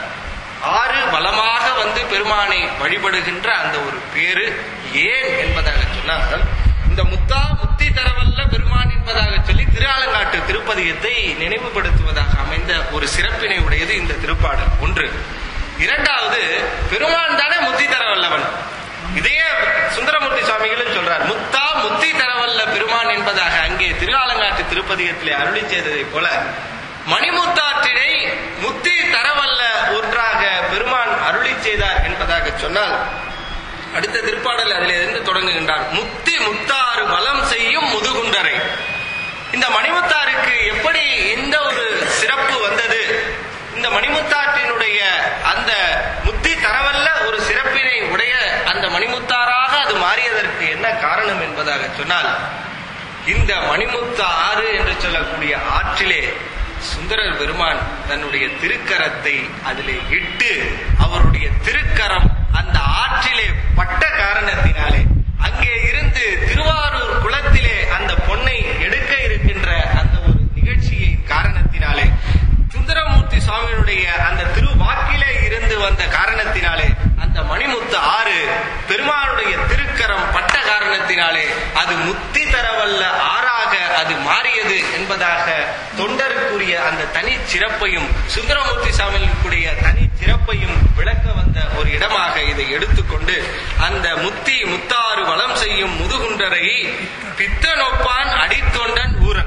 ஆறு வளமாக வந்து பெருமானை வழிபடுகின்ற அந்த ஒரு பேரு ஏன் என்பதாக சொன்னால் இந்த முத்தா முத்தி தரவல்ல பெருமான் என்பதாக சொல்லி திருஆலங்காட்டு திருப்பதிகத்தை நினைவுபடுத்துவதாக அமைந்த ஒரு சிறப்பினை உடையது இந்த திருப்பாடல் ஒன்று இரண்டாவது பெருமான் தானே முத்தி தரவல்லவன் இதையே சுந்தரமூர்த்தி சுவாமிகளும் சொல்றார் முத்தா முத்தி தரவல்ல பெருமான் என்பதாக அங்கே திருஆலங்காட்டு திருப்பதிகத்திலே அருளி செய்ததை போல மணிமுத்தாற்றினை முத்தி தரவல்ல ஒன்றாக பெருமான் அருளி செய்தார் என்பதாக சொன்னால் அடுத்த திருப்பாடல் அதில் இருந்து தொடங்குகின்றார் முத்தி முத்தாறு வலம் செய்யும் முதுகுண்டரை இந்த மணிமுத்தாருக்கு எப்படி எந்த ஒரு சிறப்பு வந்தது இந்த மணிமுத்தாற்றினுடைய அந்த முத்தி தரவல்ல ஒரு சிறப்பினை மணிமுத்த ஆறு என்று சொல்லக்கூடிய ஆற்றிலே சுந்தரர் பெருமான் தன்னுடைய திருக்கரத்தை அதிலே இட்டு அவருடைய திருக்கரம் அந்த ஆற்றிலே பட்ட காரணத்தினாலே அங்கே இருந்து திருவாரூர் குளத்திலே அந்த பொன்னை எடுக்க இருக்கின்ற அந்த ஒரு நிகழ்ச்சியை காரணத்தினாலே சுந்தரமூர்த்தி சுவாமியினுடைய அந்த திருவாக்கிலே இருந்து வந்த காரணத்தினாலே அந்த மணிமுத்து ஆறு பெருமானுடைய திருக்கரம் பட்ட காரணத்தினாலே அது முத்தி தரவல்ல ஆறாக அது மாறியது என்பதாக தொண்டருக்குரிய அந்த தனி சிறப்பையும் சுந்தரமூர்த்தி சாமிகளுக்குரிய தனி சிறப்பையும் விளக்க வந்த ஒரு இடமாக இதை எடுத்துக்கொண்டு அந்த முத்தி முத்தாறு வளம் செய்யும் முதுகுண்டரை பித்தனொப்பான் அடித்தொண்டன் ஊரன்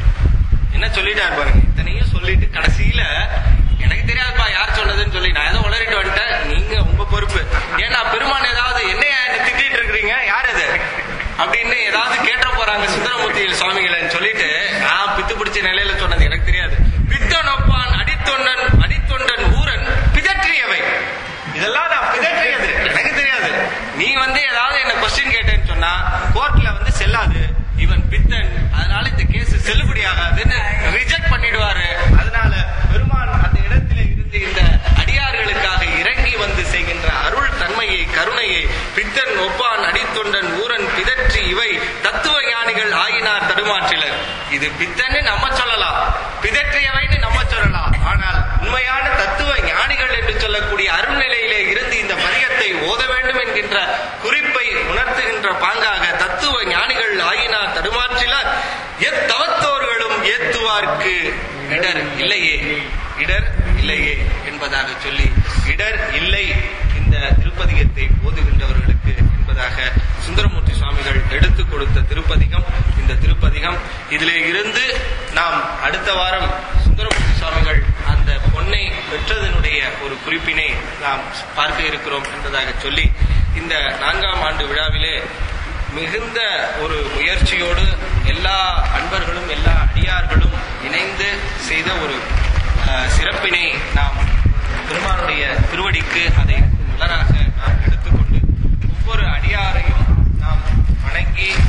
என்ன சொல்லிட்டார் பாருங்க இத்தனையும் சொல்லிட்டு கடைசியில எனக்கு தெரியாதுப்பா யார் சொன்னதுன்னு சொல்லி நான் ஏதோ உளறிட்டு வந்துட்டேன் நீங்க உங்க பொறுப்பு ஏன்னா பெருமான் ஏதாவது என்னையா என்ன திட்டிட்டு இருக்கிறீங்க யார் அது அப்படின்னு ஏதாவது கேட்ட போறாங்க சுந்தரமூர்த்தி சுவாமிகளை சொல்லிட்டு நான் பித்து பிடிச்ச நிலையில சொன்னது எனக்கு தெரியாது பித்தனொப்பான் அடித்தொண்டன் அடித்தொண்டன் ஊரன் பிதற்றியவை இதெல்லாம் நான் பிதற்றியது எனக்கு தெரியாது நீ வந்து ஏதாவது என்ன கொஸ்டின் கேட்டேன்னு சொன்னா கோர்ட்ல வந்து செல்லாது இவன் பித்தன் அதனால இந்த கேஸ் செல்லுபடி ஆகாதுன்னு ரிஜெக்ட் பண்ணிடுவாரு அதனால பெருமான் அந்த இடத்துல இருந்து இந்த அடியார்களுக்காக இறங்கி வந்து செய்கின்ற அருள் தன்மையை கருணையை பித்தன் ஒப்பான் அடித்தொண்டன் ஊரன் பிதற்றி இவை தத்துவ ஞானிகள் ஆகினார் தடுமாற்றிலர் இது பித்தன்னு நம்ம சொல்லலாம் பிதற்றியவைன்னு நம்ம சொல்லலாம் ஆனால் உண்மையான தத்துவ ஞானிகள் என்று சொல்லக்கூடிய அருள்நிலையிலே இருந்து இந்த பதிகத்தை ஓத வேண்டும் என்கின்ற குறிப்பை உணர்த்துகின்ற பாங்காக தத்துவ ஞானிகள் ஆகினார் தடுமாற்றிலார் எத்தவத்தோர்களும் ஏத்துவார்க்கு இடர் இல்லையே இடர் இல்லையே என்பதாக சொல்லி இடர் இல்லை இந்த திருப்பதிகத்தை ஓதுகின்றவர்களுக்கு என்பதாக சுந்தரமூர்த்தி சுவாமிகள் எடுத்துக் கொடுத்த திருப்பதிகம் இந்த திருப்பதிகம் இதிலே இருந்து நாம் அடுத்த வாரம் சுந்தரமூர்த்தி சுவாமிகள் அந்த பொன்னை பெற்றதனுடைய ஒரு குறிப்பினை நாம் பார்க்க இருக்கிறோம் என்பதாக சொல்லி இந்த நான்காம் ஆண்டு விழாவிலே மிகுந்த ஒரு முயற்சியோடு எல்லா அன்பர்களும் எல்லா அடியார்களும் இணைந்து செய்த ஒரு அஹ், சிறப்பினை நாம் பெருமானுடைய திருவடிக்கு அதை மலராக நாம் எடுத்துக்கொண்டு ஒவ்வொரு அடியாரையும் நாம் வணங்கி